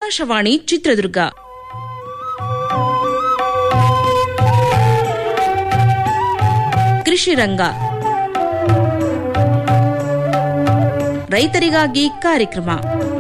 ಆಕಾಶವಾಣಿ ಚಿತ್ರದುರ್ಗ ಕೃಷಿ ರಂಗ ರೈತರಿಗಾಗಿ ಕಾರ್ಯಕ್ರಮ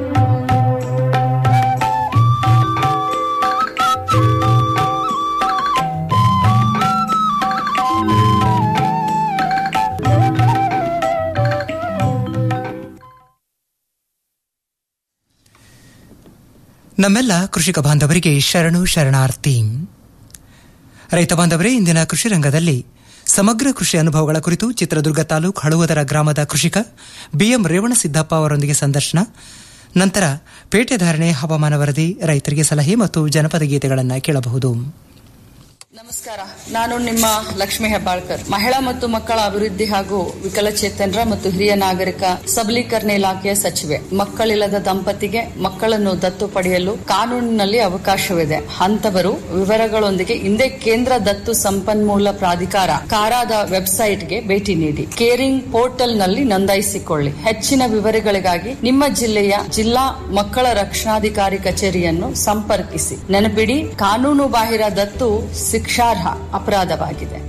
ನಮ್ಮೆಲ್ಲ ಕೃಷಿಕ ಬಾಂಧವರಿಗೆ ಶರಣು ಶರಣಾರ್ಥಿ ರೈತ ಬಾಂಧವರೇ ಇಂದಿನ ಕೃಷಿ ರಂಗದಲ್ಲಿ ಸಮಗ್ರ ಕೃಷಿ ಅನುಭವಗಳ ಕುರಿತು ಚಿತ್ರದುರ್ಗ ತಾಲೂಕು ಹಳುವದರ ಗ್ರಾಮದ ಕೃಷಿಕ ಬಿಎಂ ರೇವಣಸಿದ್ದಪ್ಪ ಅವರೊಂದಿಗೆ ಸಂದರ್ಶನ ನಂತರ ಪೇಟೆ ಧಾರಣೆ ಹವಾಮಾನ ವರದಿ ರೈತರಿಗೆ ಸಲಹೆ ಮತ್ತು ಜನಪದ ಗೀತೆಗಳನ್ನು ಕೇಳಬಹುದು ನಮಸ್ಕಾರ ನಾನು ನಿಮ್ಮ ಲಕ್ಷ್ಮಿ ಹೆಬ್ಬಾಳ್ಕರ್ ಮಹಿಳಾ ಮತ್ತು ಮಕ್ಕಳ ಅಭಿವೃದ್ಧಿ ಹಾಗೂ ವಿಕಲಚೇತನರ ಮತ್ತು ಹಿರಿಯ ನಾಗರಿಕ ಸಬಲೀಕರಣ ಇಲಾಖೆಯ ಸಚಿವೆ ಮಕ್ಕಳಿಲ್ಲದ ದಂಪತಿಗೆ ಮಕ್ಕಳನ್ನು ದತ್ತು ಪಡೆಯಲು ಕಾನೂನಿನಲ್ಲಿ ಅವಕಾಶವಿದೆ ಅಂತವರು ವಿವರಗಳೊಂದಿಗೆ ಹಿಂದೆ ಕೇಂದ್ರ ದತ್ತು ಸಂಪನ್ಮೂಲ ಪ್ರಾಧಿಕಾರ ಕಾರಾದ ವೆಬ್ಸೈಟ್ಗೆ ಭೇಟಿ ನೀಡಿ ಕೇರಿಂಗ್ ಪೋರ್ಟಲ್ನಲ್ಲಿ ನೋಂದಾಯಿಸಿಕೊಳ್ಳಿ ಹೆಚ್ಚಿನ ವಿವರಗಳಿಗಾಗಿ ನಿಮ್ಮ ಜಿಲ್ಲೆಯ ಜಿಲ್ಲಾ ಮಕ್ಕಳ ರಕ್ಷಣಾಧಿಕಾರಿ ಕಚೇರಿಯನ್ನು ಸಂಪರ್ಕಿಸಿ ನೆನಪಿಡಿ ಕಾನೂನು ಬಾಹಿರ ದತ್ತು ಶಿಕ್ಷಾರ್ಹ ಅಪರಾಧವಾಗಿದೆ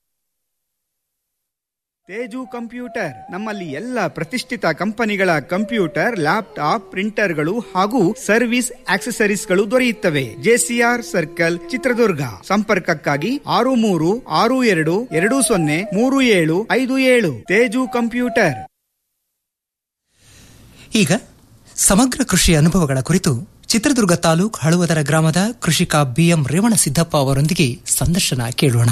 ತೇಜು ಕಂಪ್ಯೂಟರ್ ನಮ್ಮಲ್ಲಿ ಎಲ್ಲ ಪ್ರತಿಷ್ಠಿತ ಕಂಪನಿಗಳ ಕಂಪ್ಯೂಟರ್ ಲ್ಯಾಪ್ಟಾಪ್ ಪ್ರಿಂಟರ್ಗಳು ಹಾಗೂ ಸರ್ವಿಸ್ ಆಕ್ಸೆಸರೀಸ್ಗಳು ದೊರೆಯುತ್ತವೆ ಜೆಸಿಆರ್ ಸರ್ಕಲ್ ಚಿತ್ರದುರ್ಗ ಸಂಪರ್ಕಕ್ಕಾಗಿ ಆರು ಮೂರು ಆರು ಎರಡು ಎರಡು ಸೊನ್ನೆ ಮೂರು ಏಳು ಐದು ಏಳು ತೇಜು ಕಂಪ್ಯೂಟರ್ ಈಗ ಸಮಗ್ರ ಕೃಷಿ ಅನುಭವಗಳ ಕುರಿತು ಚಿತ್ರದುರ್ಗ ತಾಲೂಕು ಹಳುವದರ ಗ್ರಾಮದ ಕೃಷಿಕ ಬಿಎಂ ರೇವಣಸಿದ್ದಪ್ಪ ಅವರೊಂದಿಗೆ ಸಂದರ್ಶನ ಕೇಳೋಣ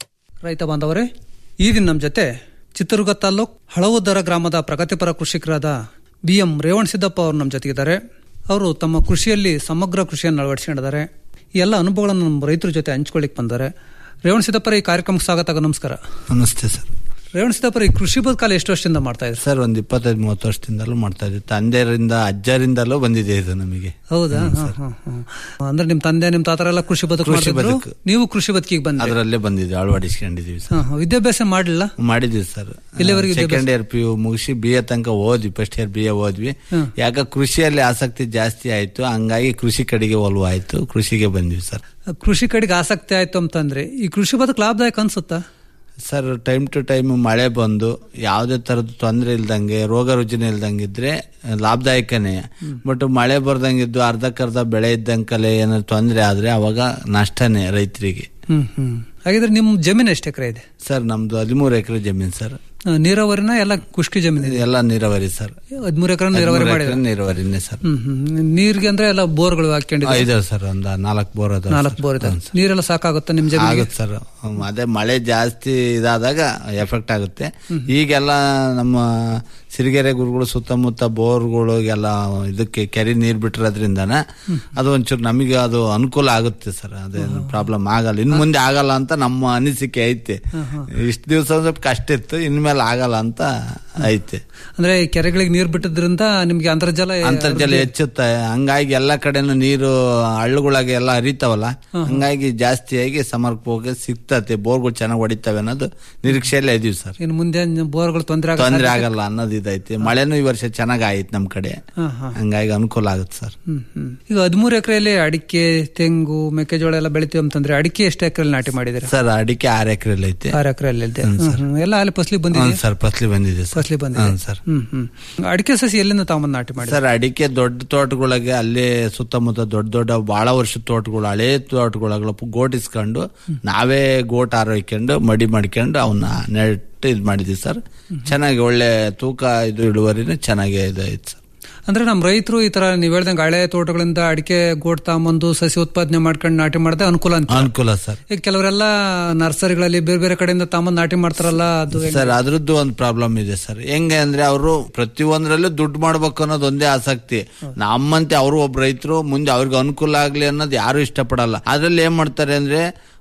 ರೈತ ಬಾಂಧವರೇ ಈ ದಿನ ನಮ್ಮ ಜೊತೆ ಚಿತ್ರದುರ್ಗ ತಾಲೂಕ್ ಹಳವುದ್ದರ ಗ್ರಾಮದ ಪ್ರಗತಿಪರ ಕೃಷಿಕರಾದ ಬಿ ಎಂ ರೇವಣಸಿದ್ದಪ್ಪ ಅವರು ನಮ್ಮ ಜೊತೆಗಿದ್ದಾರೆ ಅವರು ತಮ್ಮ ಕೃಷಿಯಲ್ಲಿ ಸಮಗ್ರ ಕೃಷಿಯನ್ನು ಅಳವಡಿಸಿಕೊಂಡಿದ್ದಾರೆ ಈ ಎಲ್ಲ ಅನುಭವಗಳನ್ನು ನಮ್ಮ ರೈತರ ಜೊತೆ ಹಂಚ್ಕೊಳ್ಳಿಕ್ ಬಂದ್ದಾರೆ ರೇವಣಸಿದ್ದಪ್ಪರ ಈ ಕಾರ್ಯಕ್ರಮಕ್ಕೆ ಸ್ವಾಗತ ನಮಸ್ಕಾರ ನಮಸ್ತೆ ಸರ್ ರೇವಣಸಿದ್ದಪ್ಪರ ಈ ಕೃಷಿ ಬದುಕಾಲ ಎಷ್ಟು ವರ್ಷದಿಂದ ಮಾಡ್ತಾ ಇದ್ರು ಸರ್ ಒಂದು ಇಪ್ಪತ್ತೈದು ಮೂವತ್ತು ವರ್ಷದಿಂದಲೂ ಮಾಡ್ತಾ ಇದ್ವಿ ತಂದೆಯರಿಂದ ಅಜ್ಜರಿಂದಲೂ ಬಂದಿದೆ ಇದು ನಮಗೆ ಹೌದಾ ಹಾ, ಹಾ, ಹಾ. ಅಂದ್ರೆ ನಿಮ್ ತಂದೆ ನಿಮ್ ತಾತರ ಎಲ್ಲ ಕೃಷಿ ಬದುಕು ಕೃಷಿ ಮಾಡ್ತಿದ್ರು ಬದುಕು. ನೀವು ಕೃಷಿ ಬದುಕಿಗೆ ಬಂದ್ರಿ ಅದರಲ್ಲೇ ಬಂದಿದ್ವಿ ಅಳವಡಿಸ್ಕೊಂಡಿದೀವಿ ಸರ್ ಹಾ, ಹಾ. ವಿದ್ಯಾಭ್ಯಾಸ ಮಾಡಲಿಲ್ಲ ಮಾಡಿದ್ವಿ ಸರ್ ಎಲ್ಲಿವರೆಗೆ ಸೆಕೆಂಡ್ ಇಯರ್ ಪಿ ಯು ಮುಗಿಸಿ ಬಿ ಎ ತನಕ ಓದ್ವಿ ಫಸ್ಟ್ ಇಯರ್ ಬಿ ಎ ಓದ್ವಿ ಯಾಕ ಕೃಷಿಯಲ್ಲಿ ಆಸಕ್ತಿ ಜಾಸ್ತಿ ಆಯ್ತು ಹಂಗಾಗಿ ಕೃಷಿ ಕಡೆಗೆ ಒಲವು ಆಯ್ತು ಕೃಷಿಗೆ ಬಂದ್ವಿ ಸರ್ ಕೃಷಿ ಕಡೆಗೆ ಆಸಕ್ತಿ ಆಯ್ತು ಅಂತಂದ್ರೆ ಈ ಕೃಷಿ ಬದುಕು ಲಾಭದಾಯಕ ಅನ್ಸುತ್ತಾ ಸರ್ ಟೈಮ್ ಟು ಟೈಮ್ ಮಳೆ ಬಂದು ಯಾವುದೇ ತರದ ತೊಂದರೆ ಇಲ್ದಂಗೆ ರೋಗ ರುಜಿನ ಇಲ್ದಂಗೆ ಇದ್ರೆ ಲಾಭದಾಯಕನೇ ಬಟ್ ಮಳೆ ಬರ್ದಂಗಿದ್ದು ಅರ್ಧಕ್ಕರ್ಧ ಬೆಳೆ ಇದ್ದಂಕಲೆ ಏನಾದ್ರು ತೊಂದರೆ ಆದ್ರೆ ಅವಾಗ ನಷ್ಟನೇ ರೈತರಿಗೆ ಹ್ಮ್ ಹ್ಮ್ ಹಾಗಿದ್ರೆ ನಿಮ್ ಜಮೀನು ಎಷ್ಟು ಎಕರೆ ಇದೆ ಸರ್ ನಮ್ದು ಹದಿಮೂರು ಎಕರೆ ಜಮೀನ್ ಸರ್ ಆ, ನೀರಾವರಿನ ಎಲ್ಲ ಖುಷ್ಕಿ ಜಮೀನು ಇದೆ ಎಲ್ಲ ನೀರಾವರಿ ಸರ್ ಹದಿಮೂರು ಎಕರೆ ನೀರಾವರಿ ಹದಿಮೂರು ಮಾಡಿದ್ರೆ ಎಕರೆ ನೀರಾವರಿನೇ ಸರ್ ಹ್ಮ್ ಹ್ಮ್ ನೀರ್ಗೆ ಅಂದ್ರೆ ಎಲ್ಲ ಬೋರ್ಗಳು ಹಾಕೊಂಡಿದ್ದಾರೆ ಇದಾವೆ ಸರ್ ಒಂದು ನಾಲ್ಕು ಬೋರ್ ಅದಾವ ನಾಲ್ಕು ಬೋರ್ ಇದೆ ನೀರೆಲ್ಲ ಸಾಕಾಗುತ್ತಾ ನಿಮ್ ಜಮೀನಿಗೆ ಆಗುತ್ತೆ ಸರ್ ಹ್ಮ್, ಅದೇ ಮಳೆ ಜಾಸ್ತಿ ಇದಾದಾಗ ಎಫೆಕ್ಟ್ ಆಗುತ್ತೆ ಈಗೆಲ್ಲ ನಮ್ಮ ಸಿರಿಗೆರೆ ಗುರುಗಳು ಸುತ್ತಮುತ್ತ ಬೋರ್ಗಳಿಗೆಲ್ಲ ಇದಕ್ಕೆ ಕೆರೆ ನೀರ್ ಬಿಟ್ಟಿರೋದ್ರಿಂದನ ಅದು ಒಂಚೂರು ನಮಗೆ ಅದು ಅನುಕೂಲ ಆಗುತ್ತೆ ಸರ್ ಅದೇನು ಪ್ರಾಬ್ಲಮ್ ಆಗಲ್ಲ ಇನ್ ಮುಂದೆ ಆಗಲ್ಲ ಅಂತ ನಮ್ಮ ಅನಿಸಿಕೆ ಐತೆ ಇಷ್ಟು ದಿವಸ ಸ್ವಲ್ಪ ಕಷ್ಟ ಇತ್ತು ಇನ್ಮೇಲೆ ಆಗಲ್ಲ ಅಂತ ಐತೆ ಅಂದ್ರೆ ಈ ಕೆರೆಗಳಿಗೆ ನೀರ್ ಬಿಟ್ಟದ್ರಿಂದ ನಿಮ್ಗೆ ಅಂತರ್ಜಲ ಅಂತರ್ಜಲ ಹೆಚ್ಚುತ್ತೆ ಹಂಗಾಗಿ ಎಲ್ಲ ಕಡೆನೂ ನೀರು ಹಳ್ಳುಗಳಾಗೆ ಎಲ್ಲ ಹರಿತಾವಲ್ಲ ಹಂಗಾಗಿ ಜಾಸ್ತಿಯಾಗಿ ಸಮರ್ಪಕ ಸಿಗ್ತತೆ ಬೋರ್ಗಳು ಚೆನ್ನಾಗಿ ಹೊಡಿತವೆ ಅನ್ನೋದು ನಿರೀಕ್ಷೆಯಲ್ಲೇ ಇದೀವಿ ಸರ್ ಇನ್ನು ಮುಂದೆ ಬೋರ್ಗಳು ತೊಂದರೆ ಆಗ ತೊಂದರೆ ಆಗಲ್ಲ ಅನ್ನೋದು ಇದೈತಿ ಮಳೆನೂ ಈ ವರ್ಷ ಚೆನ್ನಾಗ್ ಆಯ್ತು ನಮ್ ಕಡೆ ಹಾ, ಹಾ. ಹಂಗಾಗಿ ಅನುಕೂಲ ಆಗುತ್ತೆ ಸರ್ ಹ್ಮ್ ಹ್ಮ್ ಈಗ ಹದಿಮೂರು ಎಕರೆಯಲ್ಲಿ ಅಡಿಕೆ ತೆಂಗು ಮೆಕ್ಕೆಜೋಳ ಎಲ್ಲ ಬೆಳಿತೀವಿ ಅಂತಂದ್ರೆ ಅಡಿಕೆ ಎಷ್ಟು ಎಕರೆಯಲ್ಲಿ ನಾಟಿ ಮಾಡಿದಿರ ಸರ್ ಅಡಿಕೆ ಆರು ಎಕರೆಲಿ ಐತೆ ಆರು ಎಕರೆಯಲ್ಲಿ ಇದೆ ಹ್ಮ್, ಹ್ಮ್. ಎಲ್ಲ ಅಲ್ಲಿ ಫಸಲಿ ಹ್ಮ್ ಬಂದಿದೆ ಸರ್ ಫಸಲಿ ಬಂದಿದೆ ಸರ್ ಫಸಲಿ ಬಂದಿದೆ ಹ್ಮ್ ಸರ್ ಹ್ಮ್ ಹ್ಮ್ ಅಡಿಕೆ ಸಸಿ ಎಲ್ಲಿಂದ ತಗೊಂಬಂದು ನಾಟಿ ಮಾಡಿ ಸರ್ ಅಡಿಕೆ ದೊಡ್ಡ ತೋಟಗಳಿಗೆ ಅಲ್ಲೇ ಸುತ್ತಮುತ್ತ ದೊಡ್ಡ ದೊಡ್ಡ ಬಹಳ ವರ್ಷದ ತೋಟಗಳು ಹಳೆ ತೋಟಗಳು ಗೋಟ್ ಇಸ್ಕೊಂಡು ನಾವೇ ಗೋಟ್ ಆರೋಯ್ಕೊಂಡು ಮಡಿ ಮಾಡ್ಕೊಂಡು ಅವನ್ನ ನೆಟ್ಟು ಇದು ಮಾಡಿದ್ವಿ ಸರ್ ಚೆನ್ನಾಗಿ ಒಳ್ಳೆ ತೂಕ ಇದು ಇಳುವರಿನೂ ಚೆನ್ನಾಗಿ ಇದಾಯ್ತು ಸರ್ ಅಂದ್ರೆ ನಮ್ಮ ರೈತರು ಈ ತರ ನೀವ್ ಹೇಳ್ದಂಗೆ ಹಳೆ ತೋಟಗಳಿಂದ ಅಡಿಕೆ ಗೋಟ್ ತಗೊಂಬಂದು ಸಸಿ ಉತ್ಪಾದನೆ ಮಾಡ್ಕೊಂಡು ನಾಟಿ ಮಾಡದೆ ಅನುಕೂಲ ಅಂತ ಅನುಕೂಲ ಸರ್ ಈಗ ಕೆಲವರೆಲ್ಲ ನರ್ಸರಿಗಳಲ್ಲಿ ಬೇರೆ ಬೇರೆ ಕಡೆಯಿಂದ ತಗೊಂಬಂದು ನಾಟಿ ಮಾಡ್ತಾರಲ್ಲ ಅದು ಹೆಂಗೆ? ಸರ್ ಅದ್ರದ್ದು ಒಂದು ಪ್ರಾಬ್ಲಮ್ ಇದೆ ಸರ್ ಹೆಂಗೆ ಅಂದ್ರೆ ಅವರು ಪ್ರತಿಯೊಂದರಲ್ಲೂ ದುಡ್ಡು ಮಾಡ್ಬೇಕು ಅನ್ನೋದು ಒಂದೇ ಆಸಕ್ತಿ ನಮ್ಮಂತೆ ಅವರು ಒಬ್ಬ ರೈತರು ಮುಂದೆ ಅವ್ರಿಗೆ ಅನುಕೂಲ ಆಗ್ಲಿ ಅನ್ನೋದು ಯಾರು ಇಷ್ಟಪಡಲ್ಲ ಅದ್ರಲ್ಲಿ ಏನ್ ಮಾಡ್ತಾರೆ ಅಂದ್ರೆ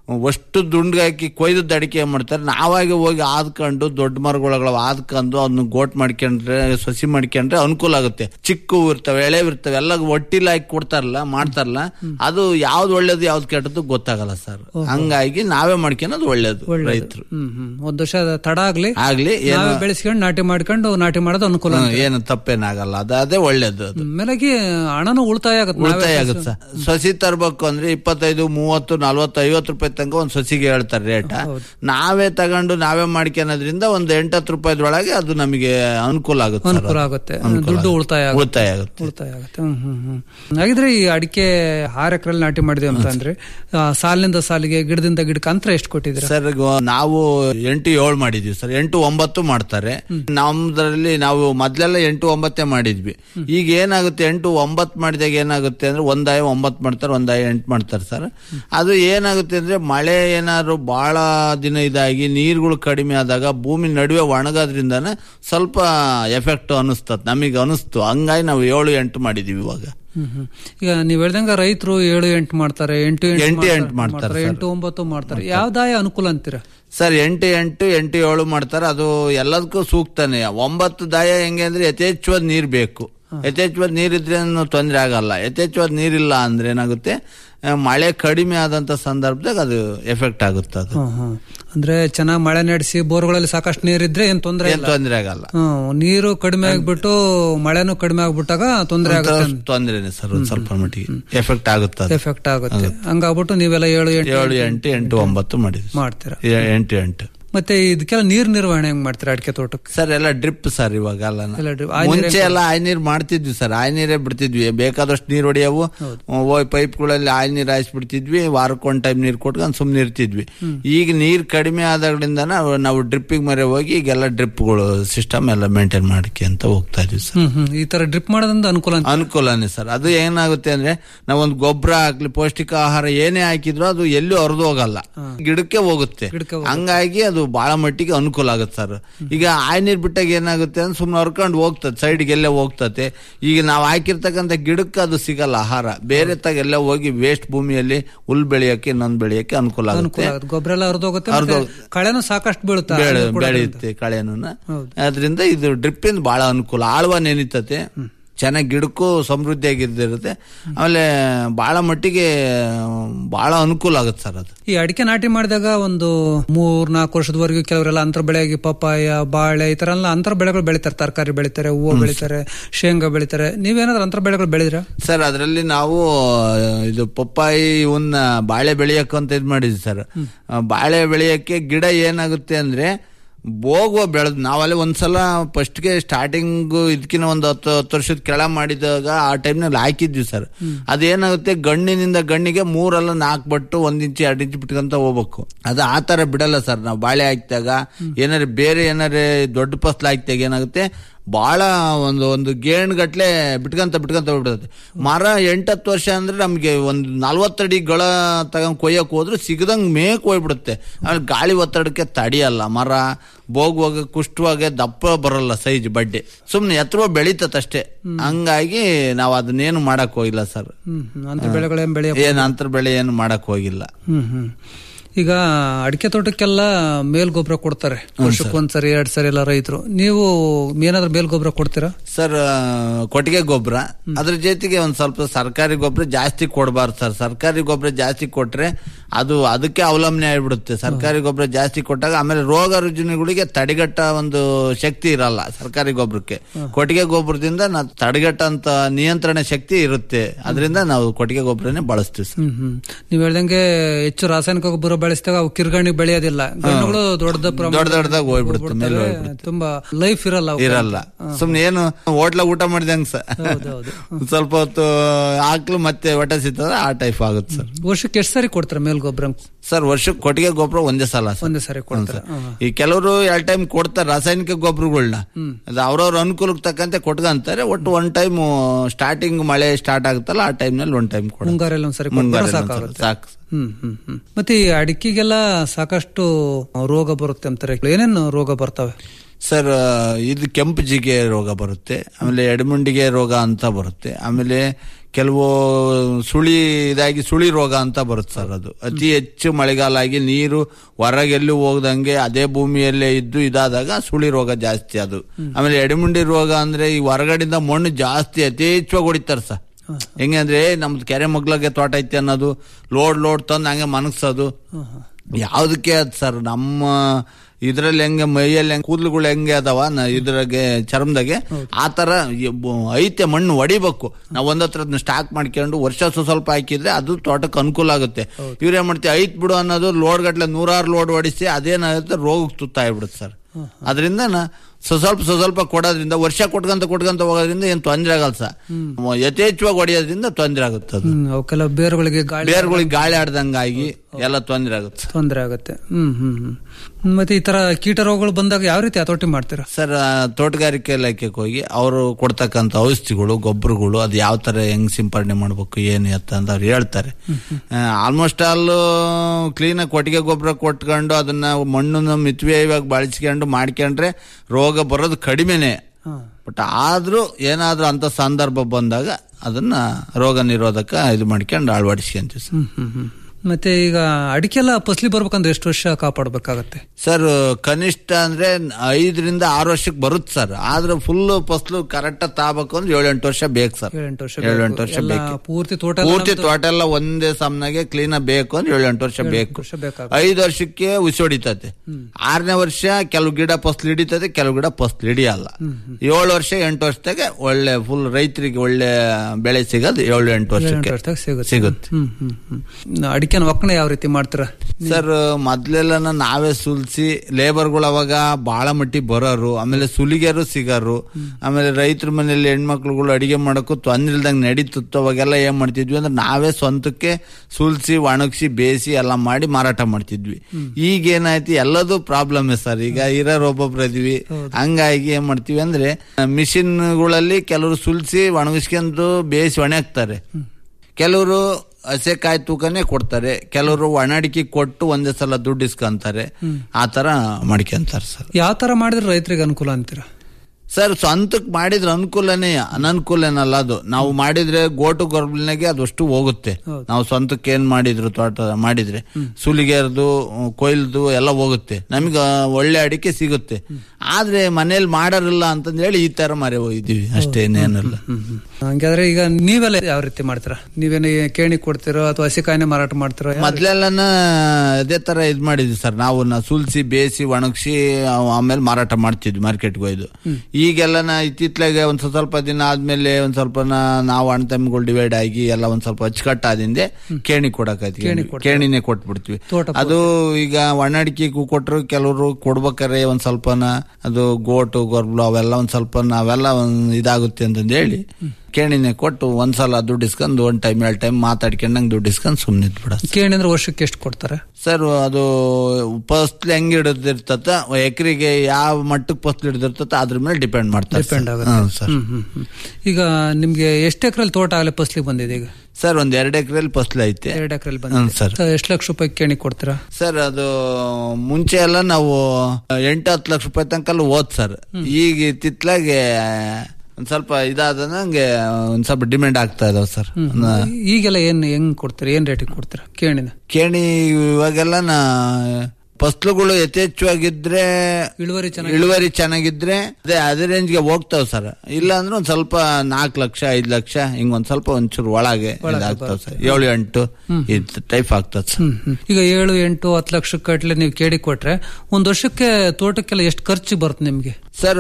ಅಷ್ಟು ದುಂಡ್ಗೆ ಹಾಕಿ ಕೊಯ್ದದ್ದು ಅಡಿಕೆ ಏನ್ ಮಾಡ್ತಾರೆ ನಾವಾಗಿ ಹೋಗಿ ಆದ್ಕೊಂಡು ದೊಡ್ಡ ಮರಗಳ ಆದ್ಕೊಂಡು ಅದನ್ನ ಗೋಟ್ ಮಾಡ್ಕೊಂಡ್ರೆ ಸಸಿ ಮಾಡ್ಕೊಂಡ್ರೆ ಅನುಕೂಲ ಆಗುತ್ತೆ ಚಿಕ್ಕ ಇರ್ತವೆ ಎಳೆವ್ ಇರ್ತವೆ ಎಲ್ಲ ಒಟ್ಟಿಲ್ಲ ಹಾಕಿ ಕೊಡ್ತಾರಲ್ಲ ಮಾಡ್ತಾರಲ್ಲ ಅದು ಯಾವ್ದು ಒಳ್ಳೇದು ಯಾವ್ದು ಕೆಟ್ಟದ್ದು ಗೊತ್ತಾಗಲ್ಲ ಸರ್ ಹಂಗಾಗಿ ನಾವೇ ಮಾಡ್ಕೊಳೋದು ಒಳ್ಳೇದು ರೈತರು ಹ್ಮ್ ಹ್ಮ್ ಒಂದ್ ವರ್ಷ ತಡ ಆಗ್ಲಿ ಆಗ್ಲಿ ಏನು ನಾವೇ ಬೆಳೆಸ್ಕೊಂಡು ನಾಟಿ ಮಾಡ್ಕೊಂಡು ನಾಟಿ ಮಾಡೋದು ಅನುಕೂಲ ಹ್ಮ್, ಏನು ತಪ್ಪೇನಾಗಲ್ಲ ಅದು ಅದೇ ಒಳ್ಳೇದು ಅದು ಮೇಲಾಗಿ ಹಣನೂ ಉಳಿತಾಯ ಆಗುತ್ತೆ ನಾವೇ ಉಳಿತಾಯ ಆಗುತ್ತೆ ಸರ್ ಸಸಿ ತರ್ಬೇಕು ಅಂದ್ರೆ ಇಪ್ಪತ್ತೈದು ಮೂವತ್ತು ನಲ್ವತ್ತು ಐವತ್ತು ರೂಪಾಯಿ ತನಕ ಒಂದ್ ಸಸಿಗೆ ಹೇಳ್ತಾರೆ ರೇಟ್ ನಾವೇ ತಗೊಂಡು ನಾವೇ ಮಾಡ್ಕೊಳೋದ್ರಿಂದ ಒಂದ್ ಎಂಟತ್ತು ರೂಪಾಯಿದೊಳಗೆ ಅದು ನಮಗೆ ಅನುಕೂಲ ಆಗುತ್ತೆ ಸರ್ ಅನುಕೂಲ ಅದು. ಆಗುತ್ತೆ ಅನುಕೂಲ ದುಡ್ಡು ಆಗುತ್ತೆ. ಉಳಿತಾಯ ಆಗುತ್ತೆ ಉಳಿತಾಯ ಆಗುತ್ತೆ ಉಳಿತಾಯ ಆಗುತ್ತೆ ಹ್ಮ್ ಹ್ಮ್ ಹ್ಮ್ ಹಾಗಿದ್ರೆ ಈ ಅಡಿಕೆ ಆರು ಎಕರೆಲ್ಲಿ ನಾಟಿ ಮಾಡಿದ್ವಿ ಅಂತ ಅಂದ್ರೆ ಆ, ಸಾಲಿನಿಂದ ಸಾಲಿಗೆ ಗಿಡದಿಂದ ಗಿಡಕ್ಕೆ ಅಂತರ ಎಷ್ಟು ಕೊಟ್ಟಿದ್ದೀರಾ ಸರ್ ಈಗ ನಾವು ಎಂಟು ಏಳು ಮಾಡಿದ್ವಿ ಸರ್ ಎಂಟು ಒಂಬತ್ತು ಮಾಡ್ತಾರೆ ನಮ್ದ್ರಲ್ಲಿ ನಾವು ಮೊದ್ಲೆಲ್ಲ ಎಂಟು ಒಂಬತ್ತೇ ಮಾಡಿದ್ವಿ ಈಗ ಏನಾಗುತ್ತೆ ಎಂಟು ಒಂಬತ್ತು ಮಾಡಿದಾಗ ಏನಾಗುತ್ತೆ ಅಂದ್ರೆ ಒಂದಾಯ ಒಂಬತ್ತು ಮಾಡ್ತಾರೆ ಒಂದಾಯ ಎಂಟು ಮಾಡ್ತಾರೆ ಸರ್ ಅದು ಏನಾಗುತ್ತೆ ಅಂದ್ರೆ ಮಳೆ ಏನಾದ್ರು ಬಹಳ ದಿನ ಇದಾಗಿ ನೀರುಗಳು ಕಡಿಮೆ ಆದಾಗ ಭೂಮಿ ನಡುವೆ ಒಣಗೋದ್ರಿಂದನೇ ಸ್ವಲ್ಪ ಎಫೆಕ್ಟ್ ಅನಿಸ್ತದೆ ನಮಗೆ ಅನಿಸ್ತು ಹಂಗಾಗಿ ನಾವು ಏಳು ಎಂಟು ಮಾಡಿದೀವಿ ಇವಾಗ ಹ್ಮ್ ಹ್ಮ್. ಈಗ ನೀವ್ ಹೇಳ್ದಂಗ ರೈತರು ಏಳು ಎಂಟು ಮಾಡ್ತಾರೆ ಎಂಟು ಎಂಟು ಮಾಡ್ತಾರೆ, ಎಂಟು ಮಾಡ್ತಾರೆ ಸರ್. ಎಂಟು ಒಂಬತ್ತು ಮಾಡ್ತಾರೆ ಯಾವ್ದಾಯ ಅನುಕೂಲ ಅಂತೀರಾ ಸರ್ ಎಂಟು ಎಂಟು ಎಂಟು ಏಳು ಮಾಡ್ತಾರೆ ಅದು ಎಲ್ಲದಕ್ಕೂ ಸೂಕ್ತನೇ ಒಂಬತ್ತು ದಾಯ ಹೆಂಗೆ ಅಂದ್ರೆ ಯಥೇಚ್ಛವಾದ ನೀರು ಬೇಕು ಯಥೇಚ್ಛವಾದ ನೀರಿದ್ರೆ ತೊಂದರೆ ಆಗಲ್ಲ ಯಥೇಚ್ಛವಾದ ನೀರಿಲ್ಲ ಅಂದ್ರೆ ಏನಾಗುತ್ತೆ ಆ, ಮಳೆ ಕಡಿಮೆ ಆದಂತ ಸಂದರ್ಭದಾಗ ಅದು ಎಫೆಕ್ಟ್ ಆಗುತ್ತೆ ಅದು ಹ್ಮ್ ಹ್ಮ್. ಅಂದ್ರೆ ಚೆನ್ನಾಗಿ ಮಳೆ ನಡೆಸಿ ಬೋರ್ಗಳಲ್ಲಿ ಸಾಕಷ್ಟು ನೀರಿದ್ರೆ ಏನ್ ತೊಂದ್ರೆ ಏನ್ ಇಲ್ಲ ತೊಂದರೆ ಆಗಲ್ಲ ಹ್ಮ್ ನೀರು ಕಡಿಮೆ ಆಗ್ಬಿಟ್ಟು ಮಳೆನೂ ಕಡಿಮೆ ಆಗ್ಬಿಟ್ಟಾಗ ತೊಂದರೆ ಆಗುತ್ತೆ ತೊಂದರೆನೆ ಸರ್ ಒಂದ್ ಸ್ವಲ್ಪ ಮಟ್ಟಿಗೆ ಎಫೆಕ್ಟ್ ಆಗುತ್ತೆ ಅದು. ಎಫೆಕ್ಟ್ ಆಗುತ್ತೆ ಹಂಗಾಗ್ಬಿಟ್ಟು ನೀವೆಲ್ಲ ಏಳು ಎಂಟು ಏಳು ಎಂಟು ಎಂಟು ಒಂಬತ್ತು ಮಾಡಿದ್ವಿ ಮಾಡ್ತೀರಾ ಎ- ಎಂಟು ಎಂಟು ಮತ್ತೆ ಇದಕ್ಕೆಲ್ಲ ನೀರ್ ನಿರ್ವಹಣೆ ಹೆಂಗ್ ಮಾಡ್ತೀರಾ ಅಡಿಕೆ ತೋಟಕ್ಕೆ ಸರ್ ಎಲ್ಲ ಡ್ರಿಪ್ ಸರ್ ಇವಾಗ ಎಲ್ಲ ಎಲ್ಲ drip. ಆಯ್ ನೀರ್ ಮುಂಚೆ ಎಲ್ಲ ಆಯ್ ನೀರ್ ಮಾಡ್ತಿದ್ವಿ ಸರ್ ಆಯ್ ನೀರೇ ಬಿಡ್ತಿದ್ವಿ ಬೇಕಾದಷ್ಟು ನೀರು ಹೊಡೆಯವು ಓಯ್ ಪೈಪ್ಗಳಲ್ಲಿ ಆಯ್ ನೀರ್ ಹಾಯಿಸ್ಬಿಡ್ತಿದ್ವಿ ವಾರಕ್ಕೆ ಒಂದ್ ಟೈಮ್ ನೀರ್ ಕೊಟ್ಕೊಂಡು ಸುಮ್ನೆ ಇರ್ತಿದ್ವಿ ಈಗ ನೀರ್ ಕಡಿಮೆ ಆದಾಗ್ಲಿಂದ ನಾವು ಡ್ರಿಪ್ಪಿಗೆ ಮರೆ ಹೋಗಿ ಈಗೆಲ್ಲ ಡ್ರಿಪ್ಗಳು ಸಿಸ್ಟಮ್ ಎಲ್ಲ ಮೇಂಟೈನ್ ಮಾಡಕ್ಕೆ ಅಂತ ಹೋಗ್ತಾ ಇದೀವಿ ಸರ್ ಹ್ಮ್ ಹ್ಮ್ ಈ ತರ ಡ್ರಿಪ್ ಮಾಡೋದ್ರಿಂದ ಅನುಕೂಲ ಅಂತ ಅನುಕೂಲನೇ ಸರ್ ಅದು ಏನಾಗುತ್ತೆ ಅಂದ್ರೆ ನಾವೊಂದು ಗೊಬ್ಬರ ಹಾಕ್ಲಿ ಪೌಷ್ಟಿಕ ಆಹಾರ ಏನೇ ಹಾಕಿದ್ರು ಅದು ಎಲ್ಲೂ ಹರಿದು ಹೋಗಲ್ಲ ಗಿಡಕ್ಕೆ ಹೋಗುತ್ತೆ ಗಿಡಕ್ಕೆ ಹಂಗಾಗಿ ಅದು ಬಹಳ ಮಟ್ಟಿಗೆ ಅನುಕೂಲ ಆಗುತ್ತೆ ಸರ್ ಈಗ ಆಯ್ ನೀರ್ ಬಿಟ್ಟಾಗ ಏನಾಗುತ್ತೆ ಅಂದ್ರೆ ಸುಮ್ನೆ ಹರ್ಕೊಂಡು ಹೋಗ್ತದೆ ಸೈಡ್ಗೆ ಎಲ್ಲ ಹೋಗ್ತತೆ ಈಗ ನಾವು ಹಾಕಿರ್ತಕ್ಕಂಥ ಗಿಡಕ್ಕೆ ಅದು ಸಿಗಲ್ಲ ಆಹಾರ ಬೇರೆ ತಗ ಎಲ್ಲ ಹೋಗಿ ವೇಸ್ಟ್ ಭೂಮಿಯಲ್ಲಿ ಹುಲ್ ಬೆಳೆಯಕ್ಕೆ ಇನ್ನೊಂದು ಬೆಳೆಯಕ್ಕೆ ಅನುಕೂಲ ಅನುಕೂಲ ಆಗುತ್ತೆ ಆಗುತ್ತೆ ಗೊಬ್ಬರ ಎಲ್ಲ ಹರಿದೋಗುತ್ತೆ ಮತ್ತೆ ಹರ್ದೋಗ್- ಕಳೆನೂ ಸಾಕಷ್ಟು ಬೀಳುತ್ತೆ ಬೆಳೆ ಅದನ್ನ ಕೊಡೋದ್ರಿಂದ. ಬೆಳೆಯುತ್ತೆ ಕಳೆನೂ ಹೌದು. ಅದರಿಂದ ಇದು ಡ್ರಿಪ್ಪಿಂದ ಬಹಳ ಅನುಕೂಲ ಆಳ್ವ ನೆನಿತತೆ ಚೆನ್ನಾಗಿ ಗಿಡಕ್ಕೂ ಸಮೃದ್ಧಿಯಾಗಿದ್ದಿರುತ್ತೆ ಆಮೇಲೆ ಬಹಳ ಮಟ್ಟಿಗೆ ಬಹಳ ಅನುಕೂಲ ಆಗುತ್ತೆ ಸರ್ ಅದು ಈ ಅಡಿಕೆ ನಾಟಿ ಮಾಡಿದಾಗ ಒಂದು ಮೂರ್ ನಾಲ್ಕು ವರ್ಷದವರೆಗೂ ಕೆಲವರೆಲ್ಲ ಅಂತರ ಬೆಳೆಯಾಗಿ ಪಪ್ಪಾಯ ಬಾಳೆ ಈ ತರ ಎಲ್ಲ ಅಂತರ ಬೆಳೆಗಳು ಬೆಳಿತಾರೆ ತರಕಾರಿ ಬೆಳಿತಾರೆ ಹೂವು ಬೆಳಿತಾರೆ ಶೇಂಗಾ ಬೆಳಿತಾರೆ ನೀವೇನಾದ್ರೂ ಅಂತರ ಬೆಳೆಗಳು ಬೆಳೆದಿರಾ ಸರ್ ಅದರಲ್ಲಿ ನಾವು ಇದು ಪಪ್ಪಾಯಿ ಇವನ್ನ ಬಾಳೆ ಬೆಳೆಯಕ್ಕಂತ ಇದು ಮಾಡಿದ್ವಿ ಸರ್ ಆ, ಬಾಳೆ ಬೆಳೆಯಕ್ಕೆ ಗಿಡ ಏನಾಗುತ್ತೆ ಅಂದ್ರೆ ಹೋಗುವ ಬೆಳೆದ್ ನಾವಲ್ಲಿ ಒಂದ್ಸಲ ಫಸ್ಟ್ಗೆ ಸ್ಟಾರ್ಟಿಂಗ್ ಇದಕ್ಕಿಂತ ಒಂದು ಹತ್ತು ಹತ್ತು ವರ್ಷದ ಕೆಳ ಮಾಡಿದಾಗ ಆ ಟೈಮ್ನಲ್ಲಿ ಹಾಕಿದ್ವಿ ಸರ್ ಅದೇನಾಗುತ್ತೆ ಗಣ್ಣಿನಿಂದ ಗಣ್ಣಿಗೆ ಮೂರಲ್ಲ ನಾಲ್ಕು ಬಟ್ಟು ಒಂದ್ ಇಂಚು ಎರಡು ಇಂಚು ಬಿಟ್ಕೊಂತ ಹೋಗ್ಬೇಕು ಅದು ಆ ತರ ಬಿಡಲ್ಲ ಸರ್ ನಾವು ಬಾಳೆ ಹಾಕಿದಾಗ ಏನಾರ ಬೇರೆ ಏನಾರ ದೊಡ್ಡ ಫಸ್ಲ್ ಹಾಕಿದಾಗ ಏನಾಗುತ್ತೆ ಬಹಳ ಒಂದು ಒಂದು ಗೇಣ್ ಗಟ್ಲೆ ಬಿಟ್ಕಂತ ಬಿಟ್ಕಂತ ಹೋಗ್ಬಿಡುತ್ತೆ ಮರ ಎಂಟತ್ತು ವರ್ಷ ಅಂದ್ರೆ ನಮ್ಗೆ ಒಂದು ನಲ್ವತ್ತಡಿ ಗಳ ತಗೊಂಡ್ ಕೊಯ್ಯಕ್ ಹೋದ್ರೆ ಸಿಗದಂಗ್ ಮೇಕ್ ಹೋಗ್ಬಿಡುತ್ತೆ ಆಮೇಲೆ ಗಾಳಿ ಒತ್ತಡಕ್ಕೆ ತಡಿಯಲ್ಲ ಮರ ಬೋಗುವಾಗ ಕುಷ್ಟುವಾಗ ದಪ್ಪ ಬರಲ್ಲ ಸೈಜ್ ಬಡ್ಡೆ ಸುಮ್ನೆ ಎತ್ತರ ಬೆಳೀತತ್ ಹಂಗಾಗಿ ನಾವು ಅದನ್ನೇನು ಮಾಡಕ್ ಹೋಗಿಲ್ಲ ಸರ್ ಹ್ಮ್ ಹ್ಮ್. ಅಂತರ ಬೆಳೆಗಳೇನ್ ಬೆಳೆಯ ಏನ್ ಅಂತರ ಬೆಳೆ ಏನು ಮಾಡಕ್ ಹೋಗಿಲ್ಲ ಹ್ಮ್ ಹ್ಮ್ ಈಗ ಅಡಿಕೆ ತೋಟಕ್ಕೆಲ್ಲ ಮೇಲ್ ಗೊಬ್ಬರ ಕೊಡ್ತಾರೆ ವರ್ಷಕ್ಕೆ ಒಂದ್ಸರಿ ಎರಡ್ ಸರಿ ಎಲ್ಲ ರೈತರು ನೀವು ಏನಾದ್ರೂ ಮೇಲ್ ಗೊಬ್ಬರ ಕೊಡ್ತೀರಾ ಸರ್ ಆ, ಕೊಟ್ಟಿಗೆ ಗೊಬ್ಬರ ಅದ್ರ ಜೊತೆಗೆ ಒಂದ್ ಸ್ವಲ್ಪ ಸರ್ಕಾರಿ ಗೊಬ್ಬರ ಜಾಸ್ತಿ ಕೊಡಬಾರ್ದು ಸರ್ ಸರ್ಕಾರಿ ಗೊಬ್ಬರ ಜಾಸ್ತಿ ಕೊಟ್ರೆ ಅದು ಅದಕ್ಕೆ ಅವಲಂಬನೆ ಆಗಿಬಿಡುತ್ತೆ ಸರ್ಕಾರಿ ಗೊಬ್ಬರ ಜಾಸ್ತಿ ಕೊಟ್ಟಾಗ ಆಮೇಲೆ ರೋಗ ರುಜಿನಗಳಿಗೆ ತಡೆಗಟ್ಟ ಒಂದು ಶಕ್ತಿ ಇರಲ್ಲ ಸರ್ಕಾರಿ ಗೊಬ್ಬರಕ್ಕೆ ಕೊಟ್ಟಿಗೆ ಗೊಬ್ಬರದಿಂದ ನಾವು ತಡೆಗಟ್ಟಂತ ನಿಯಂತ್ರಣ ಶಕ್ತಿ ಇರುತ್ತೆ ಅದರಿಂದ ನಾವು ಕೊಟ್ಟಿಗೆ ಗೊಬ್ಬರನೇ ಬಳಸ್ತೀವಿ ಸರ್ ಹ್ಮ್ ಹ್ಮ್ ನೀವ್ ಹೇಳ್ದಂಗೆ ಹೆಚ್ಚು ರಾಸಾಯನಿಕ ಗೊಬ್ಬರ ಬೆಳೆಸಿದಾಗ ಅವು ಕಿರ್ಗಣಿ ಬೆಳೆಯೋದಿಲ್ಲ ಗಣ್ಣುಗಳು ದೊಡ್ಡ ಪ್ರಮಾಣ ದೊಡ್ಡ ದೊಡ್ಡದಾಗ ಹೋಗ್ಬಿಡುತ್ತೆ ಮೇಲೆ ಹೋಗ್ಬಿಡುತ್ತೆ ತುಂಬಾ ಲೈಫ್ ಇರಲ್ಲ ಅವಕ್ಕೆ. ಇರಲ್ಲ ಸುಮ್ನೆ ಏನು ಹೋಟ್ಲ ಊಟ ಮಾಡಿದಂಗ ಸರ್ ಹೌದೌದು. ಸ್ವಲ್ಪ ಹೊತ್ತು ಹಾಕ್ಲು ಮತ್ತೆ ಹೊಟ್ಟೆ ಸಿಗ್ತದ ಆ ಟೈಪ್ ಆಗುತ್ತೆ ಸರ್ ವರ್ಷಕ್ಕೆ ಎಷ್ಟು ಸರಿ ಕೊಡ್ತಾರೆ ಮೇಲ್ ಗೊಬ್ಬರ ಸರ್ ವರ್ಷಕ್ಕೆ ಕೊಟ್ಟಿಗೆ ಗೊಬ್ಬರ ಒಂದೇ ಸಲ ಸರ್. ಒಂದೇ ಸರಿ ಕೊಡ್ತಾರೆ ಹ್ಮ್ ಸರ್. ಈ ಕೆಲವರು ಎರಡ್ ಟೈಮ್ ಕೊಡ್ತಾರೆ ರಾಸಾಯನಿಕ ಗೊಬ್ಬರಗಳನ್ನ ಅದು ಅವ್ರವ್ರ ಅನುಕೂಲಕ್ಕೆ ತಕ್ಕಂತೆ ಕೊಟ್ಕಂತಾರೆ ಒಟ್ಟು ಒನ್ ಟೈಮ್ ಸ್ಟಾರ್ಟಿಂಗ್ ಮಳೆ ಸ್ಟಾರ್ಟ್ ಆಗುತ್ತಲ್ಲ ಆ ಟೈಮ್ ನಲ್ಲಿ ಒನ್ ಟೈಮ್ ಕೊಡ ಮುಂಗಾರಲ್ಲಿ ಒಂದ್ಸರಿ ಕೊಟ್ಬಿಟ್ರೆ ಸಾಕಾಗುತ್ತೆ ಸಾಕು ಹ್ಮ್ ಹ್ಮ್ ಹ್ಮ್ ಮತ್ತೆ ಈ ಅಡಿಕೆಗೆಲ್ಲ ಸಾಕಷ್ಟು ರೋಗ ಬರುತ್ತೆ ಅಂತಾರೆ ಏನೇನು ರೋಗ ಬರ್ತವೆ ಸರ್ ಇದು ಕೆಂಪು ಜಿಗೆ ರೋಗ ಬರುತ್ತೆ ಆಮೇಲೆ ಎಡಮುಂಡಿಗೆ ರೋಗ ಅಂತ ಬರುತ್ತೆ ಆಮೇಲೆ ಕೆಲವು ಸುಳಿ ಇದಾಗಿ ಸುಳಿ ರೋಗ ಅಂತ ಬರುತ್ತೆ ಸರ್ ಅದು ಅತಿ ಹೆಚ್ಚು ಮಳೆಗಾಲ ಆಗಿ ನೀರು ಹೊರಗೆಲ್ಲೂ ಹೋಗ್ದಂಗೆ ಅದೇ ಭೂಮಿಯಲ್ಲೇ ಇದ್ದು ಇದಾದಾಗ ಸುಳಿ ರೋಗ ಜಾಸ್ತಿ ಅದು ಆಮೇಲೆ ಎಡೆಮುಂಡಿ ರೋಗ ಅಂದ್ರೆ ಈ ಹೊರಗಡೆಯಿಂದ ಮಣ್ಣು ಜಾಸ್ತಿ ಯಥೇಚ್ಛವಾಗಿ ಹೊಡಿತಾರೆ ಸರ್ ಹೆಂಗೆ ಅಂದ್ರೆ ನಮ್ದು ಕೆರೆ ಮಗ್ಲಾಗೆ ತೋಟ ಐತೆ ಅನ್ನೋದು ಲೋಡ್ ಲೋಡ್ ತಂದು ಹಂಗೆ ಮನಗ್ಸೋದು ಯಾವ್ದಕ್ಕೆ ಅದ್ ಸರ್ ನಮ್ಮ ಇದ್ರಲ್ಲಿ ಹೆಂಗೆ ಮೈಯಲ್ಲಿ ಹೆಂಗೆ ಕೂದಲುಗಳು ಹೆಂಗೆ ಅದಾವ ನ- ಇದ್ರಾಗೆ ಚರ್ಮದಾಗೆ ಆ ತರ ಈ ಬ- ಐತೆ ಮಣ್ಣು ಹೊಡಿಬೇಕು ನಾವು ಒಂದತ್ರ ಸ್ಟಾಕ್ ಮಾಡ್ಕೊಂಡು ವರ್ಷ ಸ್ವ- ಸ್ವಲ್ಪ ಹಾಕಿದ್ರೆ ಅದು ತೋಟಕ್ಕೆ ಅನುಕೂಲ ಆಗುತ್ತೆ ಇವ್ರೇನ್ ಮಾಡ್ತೀವಿ ಐತ್ ಬಿಡು ಅನ್ನೋದು ಲೋಡ್ ಗಟ್ಲೆ ನೂರಾರು ಲೋಡ್ ಹೊಡಿಸಿ ಅದೇನಾಗುತ್ತೆ ರೋಗಕ್ಕೆ ತುತ್ತಾಗ್ಬಿಡುತ್ತೆ ಸರ್ ಅದರಿಂದ ಸ್ವ ಸ್ವಲ್ಪ ಸ್ವ ಸ್ವಲ್ಪ ಕೊಡೋದ್ರಿಂದ ವರ್ಷ ಕೊಟ್ಕೊಂತ ಕೊಟ್ಕೊಂತ ಹೋಗೋದ್ರಿಂದ ಏನ್ ತೊಂದ್ರೆ ಆಗಲ್ಲ ಸರ್ ಯಥೇಚ್ಛವಾಗಿ ಹೊಡೆಯೋದ್ರಿಂದ ತೊಂದ್ರೆ ಆಗುತ್ತೆ ಅದು ಹ್ಮ್ ಅವಕ್ಕೆಲ್ಲ ಬೇರುಗಳಿಗೆ ಗಾಳಿ ಬೇರ್ಗಳಿಗೆ ಗಾಳಿ ಆಡ್ದಂಗಾಗಿ ಎಲ್ಲ ತೊಂದ್ರೆ ಆಗುತ್ತೆ ಸರ್. ತೊಂದರೆ ಆಗುತ್ತೆ ಹ್ಮ್ ಹ್ಮ್ ಹ್ಮ್ ಮತ್ತೆ ಈ ತರ ಕೀಟ ರೋಗಗಳು ಬಂದಾಗ ಯಾವ ರೀತಿ ಹತೋಟಿ ಮಾಡ್ತೀರಾ ಸರ್ ಆ, ತೋಟಗಾರಿಕೆ ಇಲಾಖೆಗೆ ಹೋಗಿ ಅವರು ಕೊಡ್ತಕ್ಕಂಥ ಔಷಧಿಗಳು ಗೊಬ್ಬರಗಳು ಅದು ಯಾವ ತರ ಹೆಂಗ್ ಸಿಂಪರಣೆ ಮಾಡ್ಬೇಕು ಏನು ಎತ್ತ ಅಂತ ಅವ್ರು ಹೇಳ್ತಾರೆ ಆಲ್ಮೋಸ್ಟ್ ಆಲ್ ಕ್ಲೀನಾಗಿ ಕೊಟ್ಟಿಗೆ ಗೊಬ್ಬರ ಕೊಟ್ಕೊಂಡು ಅದನ್ನ ಮಣ್ಣನ್ನು ಮಿತವ್ಯಯವಾಗಿ ಬಳಸ್ಕೊಂಡು ಮಾಡ್ಕೊಂಡ್ರೆ ರೋಗ ಬರೋದು ಕಡಿಮೆನೆ ಬಟ್ ಆದ್ರೂ ಏನಾದ್ರೂ ಅಂತ ಸಂದರ್ಭ ಬಂದಾಗ ಅದನ್ನ ರೋಗ ನಿರೋಧಕ ಇದು ಮಾಡ್ಕೊಂಡು ಅಳವಡಿಸ್ಕೊಂತೀವಿ ಸರ್ ಹ್ಮ್ ಹ್ಮ್ ಹ್ಮ್ ಮತ್ತೆ ಈಗ ಅಡಿಕೆಲ್ಲ ಫಸಲಿ ಬರ್ಬೇಕಂದ್ರೆ ಎಷ್ಟು ವರ್ಷ ಕಾಪಾಡ್ಬೇಕಾಗತ್ತೆ ಸರ್ ಕನಿಷ್ಠ ಅಂದ್ರೆ ಐದರಿಂದ ಆರು ವರ್ಷಕ್ಕೆ ಬರುತ್ತೆ ಸರ್ ಆದ್ರೆ ಫುಲ್ ಫಸ್ಲು ಕರೆಕ್ಟ್ ತಾಬೇಕು ಅಂದ್ರೆ ಏಳೆಂಟು ವರ್ಷ ಬೇಕು ಸರ್ ಏಳೆಂಟು ವರ್ಷ ಏಳೆಂಟು ಬೇಕು. ವರ್ಷ ಎಲ್ಲ ಬೇಕು ಪೂರ್ತಿ ತೋಟ ಎಲ್ಲ ಪೂರ್ತಿ ನಮ್ದು- ತೋಟ ಎಲ್ಲ ಒಂದೇ ಸಮನಾಗೆ ಕ್ಲೀನ್ ಬೇಕು ಅಂದ್ರೆ ಏಳೆಂಟು ವರ್ಷ ಬೇಕು ವರ್ಷ ಬೇಕಾಗುತ್ತೆ. ಐದು ವರ್ಷಕ್ಕೆ ಉಸಿ ಹೊಡಿತತೆ ಆರನೇ ವರ್ಷ ಕೆಲವು ಗಿಡ ಫಸ್ಲು ಹಿಡಿತದೆ ಕೆಲವು ಗಿಡ ಫಸ್ಲು ಹಿಡಿಯಲ್ಲ ಏಳು ವರ್ಷ ಎಂಟು ವರ್ಷದಾಗೆ ಒಳ್ಳೆ ಫುಲ್ ರೈತರಿಗೆ ಒಳ್ಳೆ ಬೆಳೆ ಸಿಗೋದು ಏಳು ಎಂಟು ವರ್ಷಕ್ಕೆ ಎಂಟು ವರ್ಷದಾಗ ಸಿಗುತ್ತೆ ಸಿಗುತ್ತೆ ಹ್ಮ್ ಹ್ಮ್ ಹ್ಮ್ ಅಡಿಕೆನ ಒಕ್ಕಣೆ ಯಾವ ರೀತಿ ಮಾಡ್ತೀರಾ ಸರ್ ಮೊದ್ಲೆಲ್ಲ ನಾವೇ ಸುಲ್ಸಿ ಲೇಬರ್ಗಳು ಅವಾಗ ಬಹಳ ಮಟ್ಟಿ ಬರೋರು ಆಮೇಲೆ ಸುಲಿಗೆರು ಸಿಗಾರು ಆಮೇಲೆ ರೈತರ ಮನೆಯಲ್ಲಿ ಹೆಣ್ಮಕ್ಳುಗಳು ಅಡಿಗೆ ಮಾಡಕ್ಕೂ ತೊಂದ್ರೆ ಇಲ್ದಂಗೆ ನಡೀತಿತ್ತು ಅವಾಗೆಲ್ಲ ಏನ್ ಮಾಡ್ತಿದ್ವಿ ಅಂದ್ರೆ ನಾವೇ ಸ್ವಂತಕ್ಕೆ ಸುಲ್ಸಿ ಒಣಗಿಸಿ ಬೇಯಿಸಿ ಎಲ್ಲ ಮಾಡಿ ಮಾರಾಟ ಮಾಡ್ತಿದ್ವಿ ಈಗ ಏನಾಯ್ತು ಎಲ್ಲದೂ ಪ್ರಾಬ್ಲಮ್ ಸರ್ ಈಗ ಇರೋರು ಒಬ್ಬೊಬ್ರು ಇದೀವಿ ಹಂಗಾಗಿ ಏನ್ ಮಾಡ್ತೀವಿ ಅಂದ್ರೆ ಮಿಷಿನ್ಗಳಲ್ಲಿ ಕೆಲವರು ಸುಲ್ಸಿ ಒಣಗಿಸ್ಕೊಂಡು ಬೇಯಿಸಿ ಒಣಗ್ತಾರೆ ಕೆಲವರು ಹಸೆಕಾಯಿ ತೂಕನೇ ಕೊಡ್ತಾರೆ ಕೆಲವರು ಒಣಡಿಕೆ ಕೊಟ್ಟು ಒಂದೇ ಸಲ ದುಡ್ಡು ಇಸ್ಕೊಂತಾರೆ ಆ ತರ ಮಾಡ್ಕೊಂತಾರೆ ಸರ್ ಯಾವ ತರ ಮಾಡಿದ್ರೆ ರೈತರಿಗೆ ಅನುಕೂಲ ಅಂತೀರಾ ಸರ್ ಸ್ವಂತಕ್ಕೆ ಮಾಡಿದ್ರೆ ಅನುಕೂಲನೇ ಅನನುಕೂಲನಲ್ಲ ಅದು ನಾವು ಮಾಡಿದ್ರೆ ಗೋಟು ಗೊರ್ಬಲ್ನಾಗೆ ಅದಷ್ಟು ಹೋಗುತ್ತೆ ನಾವು ಸ್ವಂತಕ್ಕೆ ಏನ್ ಮಾಡಿದ್ರು ತೋಟ ಮಾಡಿದ್ರೆ ಸುಲಿಗೆರ್ದು ಕೊಯ್ಲ್ದು ಎಲ್ಲ ಹೋಗುತ್ತೆ ನಮಗೆ ಒಳ್ಳೆ ಅಡಿಕೆ ಸಿಗುತ್ತೆ ಆದ್ರೆ ಮನೇಲಿ ಮಾಡಾರಿಲ್ಲ ಅಂತಂದ್ ಹೇಳಿ ಈ ತರ ಮರೆ ಹೋಗಿದ್ದೀವಿ ಅಷ್ಟೇ ಇನ್ನೇನಲ್ಲ ಹಂಗಾದ್ರೆ ಈಗ ನೀವೆಲ್ಲ ಯಾವ ರೀತಿ ಮಾಡ್ತೀರಾ ನೀವೇನು ಕೇಣಿ ಕೊಡ್ತೀರೋ ಅಥವಾ ಹಸಿಕಾಯಿನೇ ಮಾರಾಟ ಮಾಡ್ತೀರೋ ಯಾವ- ಮೊದ್ಲೆಲ್ಲನ ಅದೇ ತರ ಇದ್ ಮಾಡಿದ್ವಿ ಸರ್ ನಾವು ನ ಸುಲ್ಸಿ ಬೇಯಿಸಿ ಒಣಗಿಸಿ ಆಮೇಲೆ ಮಾರಾಟ ಮಾಡ್ತಿದ್ವಿ ಮಾರ್ಕೆಟ್ಗೆ ಹೋಯ್ದು ಈಗೆಲ್ಲನ ಇತ್ತಿತ್ಲಾಗೆ ಒಂದ್ ಸ್ವಲ್ಪ ಸ್ವಲ್ಪ ದಿನ ಆದ್ಮೇಲೆ ಒಂದ್ ಸ್ವಲ್ಪ ನ- ನಾವು ಅಣ್ಣ ತಮ್ಮಿಗಳು ಡಿವೈಡ್ ಆಗಿ ಎಲ್ಲ ಒಂದ್ ಸ್ವಲ್ಪ ಅಚ್ಚುಕಟ್ಟಾದಿಂದೆ ಕೇಣಿ ಕೊಡಕತ್ತೀವಿ ಕೇಣಿನೇ ಕೊಟ್ಬಿಡ್ತೀವಿ ತೋಟ ಅದು ಈಗ ಒಣಡಿಕೆ ಕೊಟ್ರು ಕೆಲವರು ಕೊಡ್ಬೇಕಾರೆ ಒಂದ್ ಸ್ವಲ್ಪನ ಅದು ಗೋಟು ಗೊರ್ಬ್ಲು ಅವೆಲ್ಲ ಒಂದ್ ಸ್ವಲ್ಪ ಅವೆಲ್ಲ ಒಂದ್ ಇದಾಗುತ್ತೆ ಅಂತಂದು ಹೇಳಿ ಕೇಣಿನೇ ಕೊಟ್ಟು ಒಂದ್ಸಲ ದುಡ್ಡು ಇಸ್ಕೊಂಡು ಒಂದ್ ಟೈಮ್ ಎರಡು ಟೈಮ್ ಮಾತಾಡ್ಕೊಂಡಂಗೆ ದುಡ್ಡು ಇಸ್ಕೊಂಡು ಸುಮ್ಮನೆ ಬಿಡ ಕೇಣಿ ಅಂದ್ರೆ ವರ್ಷಕ್ಕೆ ಎಷ್ಟು ಕೊಡ್ತಾರೆ ಸರ್ ಅದು ಫಸ್ಲ್ ಹೆಂಗ್ ಹಿಡಿದಿರ್ತತ ಎಕರೆಗೆ ಯಾವ ಮಟ್ಟಕ್ಕೆ ಫಸ್ಲ್ ಹಿಡಿದಿರ್ತತ ಅದ್ರ ಮೇಲೆ ಡಿಪೆಂಡ್ ಮಾಡ್ತಾರೆ ಡಿಪೆಂಡ್ ಸರ್. ಆಗುತ್ತೆ ಹ್ಮ್, ಸರ್ ಹ್ಮ್, ಹ್ಮ್, ಹ್ಮ್. ಈಗ ನಿಮ್ಗೆ ಎಷ್ಟು ಎಕರೆಲಿ ತೋಟ ಆಗಲೇ ಫಸ್ಲಿಗೆ ಬಂದಿದೆ ಈಗ ಸರ್ ಒಂದ್ ಎರಡು ಎಕರೆಲಿ ಫಸ್ಲ್ ಐತೆ ಎರಡು ಎಕರೆಲಿ ಹ್ಮ್, ಬಂದಿದೆ ಸರ್ ಎಷ್ಟು ಲಕ್ಷ ರೂಪಾಯಿ ಕೇಣಿ ಕೊಡ್ತೀರಾ ಸರ್ ಅದು ಮುಂಚೆ ಎಲ್ಲ ನಾವು ಎಂಟು ಹತ್ತು ಲಕ್ಷ ರೂಪಾಯಿ ತನಕ ಓದ್ ಸರ್ ಈಗ ಇತ್ತಿತ್ಲಾಗೆ ಒಂದ್ ಸ್ವಲ್ಪ ಇದಾದ ನಂಗೆ ಒಂದ್ ಸ್ವಲ್ಪ ಡಿಮ್ಯಾಂಡ್ ಆಗ್ತಾ ಇದಾವೆ ಸರ್ ಈಗೆಲ್ಲ ಏನ್ ಹೆಂಗ್ ಕೊಡ್ತೀರಾ ಏನ್ ರೇಟಿಗೆ ಕೊಡ್ತೀರಾ ಕೇಣಿನ ಕೇಣಿ ಇವಾಗೆಲ್ಲ ನಾ ಫಸ್ಲುಗಳು ಯಥೇಚ್ಛವಾಗಿದ್ರೆ ಇಳುವರಿ ಚೆನ್ನಾಗಿ ಇಳುವರಿ ಚೆನ್ನಾಗಿದ್ರೆ ಅದೇ ಅದೇ ರೇಂಜ್ಗೆ ಹೋಗ್ತಾವ್ ಸರ್ ಇಲ್ಲ ಅಂದ್ರೆ ಒಂದ್ ಸ್ವಲ್ಪ ನಾಲ್ಕು ಲಕ್ಷ ಐದ್ ಲಕ್ಷ ಹಿಂಗ್ ಒಂದ್ ಸ್ವಲ್ಪ ಒಂಚೂರು ಒಳಗೆ ಇದಾಗ್ತಾವ್ ಸರ್ ಏಳು ಎಂಟು ಇದು ಟೈಪ್ ಆಗ್ತದ ಸರ್ ಹ್ಮ್, ಹ್ಮ್. ಈಗ ಏಳು ಎಂಟು ಹತ್ತು ಲಕ್ಷ ಕಟ್ಲೆ ನೀವು ಕೇಳಿ ಕೊಟ್ರೆ ಒಂದ್ ವರ್ಷಕ್ಕೆ ತೋಟಕ್ಕೆಲ್ಲ ಎಷ್ಟು ಖರ್ಚು ಬರುತ್ತೆ ನಿಮ್ಗೆ ಸರ್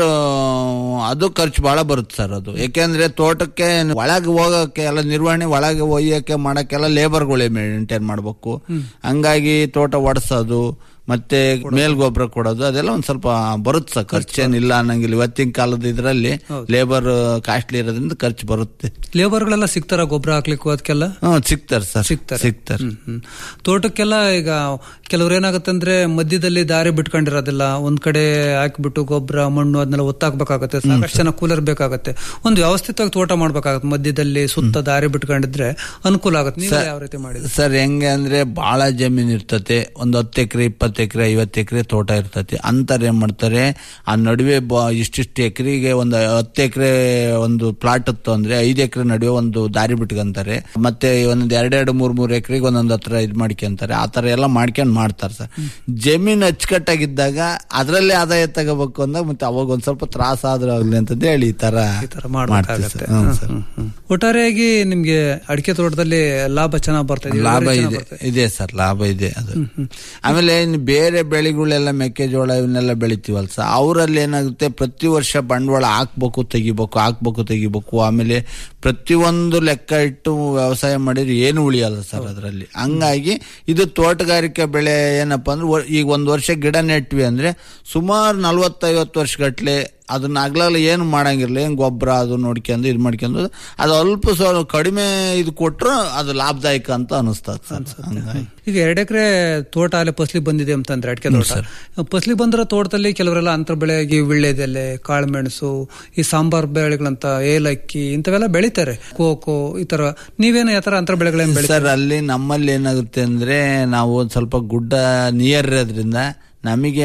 ಅದು ಖರ್ಚು ಬಹಳ ಬರುತ್ತೆ ಸರ್ ಅದು ಯಾಕೆಂದ್ರೆ ತೋಟಕ್ಕೆ ಒಳಗೆ ಹೋಗಕ್ಕೆ ಎಲ್ಲ ನಿರ್ವಹಣೆ ಒಳಗೆ ಒಯ್ಯಕ್ಕೆ ಮಾಡಕ್ಕೆಲ್ಲ ಲೇಬರ್ಗಳೇ ಮೇಂಟೈನ್ ಮಾಡ್ಬೇಕು ಹಂಗಾಗಿ ತೋಟ ಒಡ್ಸೋದು ಮತ್ತೆ ಮೇಲ್ ಗೊಬ್ಬರ ಕೊಡೋದು ಅದೆಲ್ಲ ಒಂದ್ ಸ್ವಲ್ಪ ಬರುತ್ತೆ ಸರ್ ಖರ್ಚೇನಿಲ್ಲ ಅನ್ನಂಗಿಲ್ಲ ಇವತ್ತಿನ ಕಾಲದ ಇದ್ರಲ್ಲಿ ಲೇಬರ್ ಕಾಸ್ಟ್ಲಿ ಇರೋದ್ರಿಂದ ಖರ್ಚು ಬರುತ್ತೆ ಲೇಬರ್ಗಳೆಲ್ಲ ಸಿಗ್ತಾರ ಗೊಬ್ಬರ ಹಾಕ್ಲಿಕ್ಕೂ ಅದಕ್ಕೆಲ್ಲ ಹ್ಮ್ ಸಿಗ್ತಾರೆ ಸರ್ ಸಿಗ್ತಾರೆ. ಸಿಗ್ತಾರೆ ಹ್ಮ್, ಹ್ಮ್. ತೋಟಕ್ಕೆಲ್ಲ ಈಗ ಕೆಲವ್ರು ಏನಾಗುತ್ತೆ ಅಂದ್ರೆ ಮಧ್ಯದಲ್ಲಿ ದಾರಿ ಬಿಟ್ಕೊಂಡಿರೋದಿಲ್ಲ ಒಂದ್ ಕಡೆ ಹಾಕಿಬಿಟ್ಟು ಗೊಬ್ಬರ ಮಣ್ಣು ಅದನ್ನೆಲ್ಲ ಒತ್ತಾಕ್ಬೇಕಾಗತ್ತೆ ಸಾಕಷ್ಟು ಜನ ಕೂಲರ್ ಬೇಕಾಗತ್ತೆ ಒಂದು ವ್ಯವಸ್ಥಿತವಾಗಿ ತೋಟ ಮಾಡ್ಬೇಕಾಗತ್ತೆ ಮಧ್ಯದಲ್ಲಿ ಸುತ್ತ ದಾರಿ ಬಿಟ್ಕೊಂಡಿದ್ರೆ ಅನುಕೂಲ ಆಗುತ್ತೆ ನೀವು ಯಾವ ರೀತಿ ಮಾಡಿದ್ರಿ ಸರ್ ಹೆಂಗೆ ಅಂದ್ರೆ ಬಹಳ ಜಮೀನ್ ಇರ್ತತೆ ಒಂದ್ ಹತ್ತು ಎಕರೆ ಇಪ್ಪತ್ತು ನಲ್ವತ್ತು ಎಕರೆ ಐವತ್ತು ಎಕರೆ ತೋಟ ಇರ್ತತಿ ಅಂತಾರೆ ಏನ್ ಮಾಡ್ತಾರೆ ಆ ನಡುವೆ ಬ ಇಷ್ಟಿಷ್ಟು ಎಕರೆಗೆ ಒಂದು ಹತ್ತು ಎಕರೆ ಒಂದು ಪ್ಲಾಟ್ ಇತ್ತು ಅಂದ್ರೆ ಐದು ಎಕರೆ ನಡುವೆ ಒಂದು ದಾರಿ ಬಿಟ್ಕೊಂತಾರೆ ಮತ್ತೆ ಒಂದೊಂದು ಎರಡೆರಡು ಮೂರ್ ಮೂರ್ ಎಕರೆಗೆ ಒಂದೊಂದು ಹತ್ರ ಇದು ಮಾಡ್ಕೊಂತಾರೆ ಆ ತರ ಎಲ್ಲ ಮಾಡ್ಕೊಂಡ್ ಮಾಡ್ತಾರೆ ಸರ್ ಜಮೀನ್ ಅಚ್ಚುಕಟ್ಟಾಗಿದ್ದಾಗ ಅದರಲ್ಲೇ ಆದಾಯ ತಗೋಬೇಕು ಅಂದಾಗ ಮತ್ತೆ ಅವಾಗ ಒಂದ್ ಸ್ವಲ್ಪ ತ್ರಾಸ ಆದ್ರೂ ಆಗ್ಲಿ ಅಂತ ಹೇಳಿ ಈ ತರ ಈ ತರ ಮಾಡ್ತೀವಿ ಮಾಡ್ಬೇಕಾಗತ್ತೆ ಸರ್. ಹ್ಮ್ ಸರ್. ಹ್ಮ್, ಹ್ಮ್. ಒಟ್ಟಾರೆಯಾಗಿ ನಿಮ್ಗೆ ಅಡಿಕೆ ತೋಟದಲ್ಲಿ ಲಾಭ ಚೆನ್ನಾಗಿ ಬರ್ತಾ ಇದೆ ಲಾಭ ಇಳುವರಿ ಇದೆ ಚೆನ್ನಾಗ್ ಬರ್ತಾ ಇದೆ ಸರ್ ಲಾಭ ಇದೆ ಅದು ಆಮೇಲೆ ಇನ್ನು ಬೇರೆ ಬೆಳೆಗಳೆಲ್ಲ ಮೆಕ್ಕೆಜೋಳ ಇವನ್ನೆಲ್ಲ ಬೆಳಿತೀವಲ್ಲ ಸರ್ ಅವರಲ್ಲಿ ಏನಾಗುತ್ತೆ ಪ್ರತಿ ವರ್ಷ ಬಂಡವಾಳ ಹಾಕ್ಬೇಕು ತೆಗಿಬೇಕು ಹಾಕ್ಬೇಕು ತೆಗಿಬೇಕು ಆಮೇಲೆ ಪ್ರತಿಯೊಂದು ಲೆಕ್ಕ ಇಟ್ಟು ವ್ಯವಸಾಯ ಮಾಡಿದ್ರೆ ಏನು ಉಳಿಯಲ್ಲ ಸರ್ ಅದರಲ್ಲಿ ಹಂಗಾಗಿ ಇದು ತೋಟಗಾರಿಕೆ ಬೆಳೆ ಏನಪ್ಪಾ ಅಂದ್ರೆ ವರ್- ಈಗ ಒಂದು ವರ್ಷ ಗಿಡ ನೆಟ್ವಿ ಅಂದ್ರೆ ಸುಮಾರು ನಲ್ವತ್ತೈವತ್ತು ವರ್ಷಗಟ್ಲೆ ಅದನ್ನ ಆಗ್ಲಾಗಲ ಏನು ಮಾಡಂಗಿರಲಿಲ್ಲ ಏನು ಗೊಬ್ಬರ ಅದು ನೋಡ್ಕೊಂಡು ಇದು ಮಾಡ್ಕೊಂಡು ಅದು ಅಲ್ಪ ಸ್ವಲ್ಪ ಕಡಿಮೆ ಇದು ಕೊಟ್ರು ಅದು ಲಾಭದಾಯಕ ಅಂತ ಅನಿಸ್ತದೆ ಸರ್ ಹಂಗಾಗಿ ಈಗ ಎರಡು ಎಕರೆ ತೋಟ ಅಲ್ಲೇ ಫಸಲಿ ಬಂದಿದೆ ಅಂತಂದ್ರೆ ಅಡಿಕೆ ತೋಟ ಫಸಲಿ ಬಂದಿರೋ ತೋಟದಲ್ಲಿ ಕೆಲವರೆಲ್ಲ ಅಂತರ ಬೆಳೆಯಾಗಿ ವಿಳ್ಳೆದೆಲೆ ಕಾಳುಮೆಣಸು ಈ ಸಾಂಬಾರ್ ಬೆಳೆಗಳಂತ ಏಲಕ್ಕಿ ಇಂಥವೆಲ್ಲ ಬೆಳಿತಾರೆ ಕೋಕೋ ಈ ತರ ನೀವೇನು ಯಾವ ತರ ಅಂತರ ಬೆಳೆಗಳೇನು ಬೆಳಿ ಸರ್ ಅಲ್ಲಿ ನಮ್ಮಲ್ಲಿ ಏನಾಗುತ್ತೆ ಅಂದ್ರೆ ನಾವು ಒಂದ್ ಸ್ವಲ್ಪ ಗುಡ್ಡ ನಿಯರ್ ಇರೋದ್ರಿಂದ ನಮಗೆ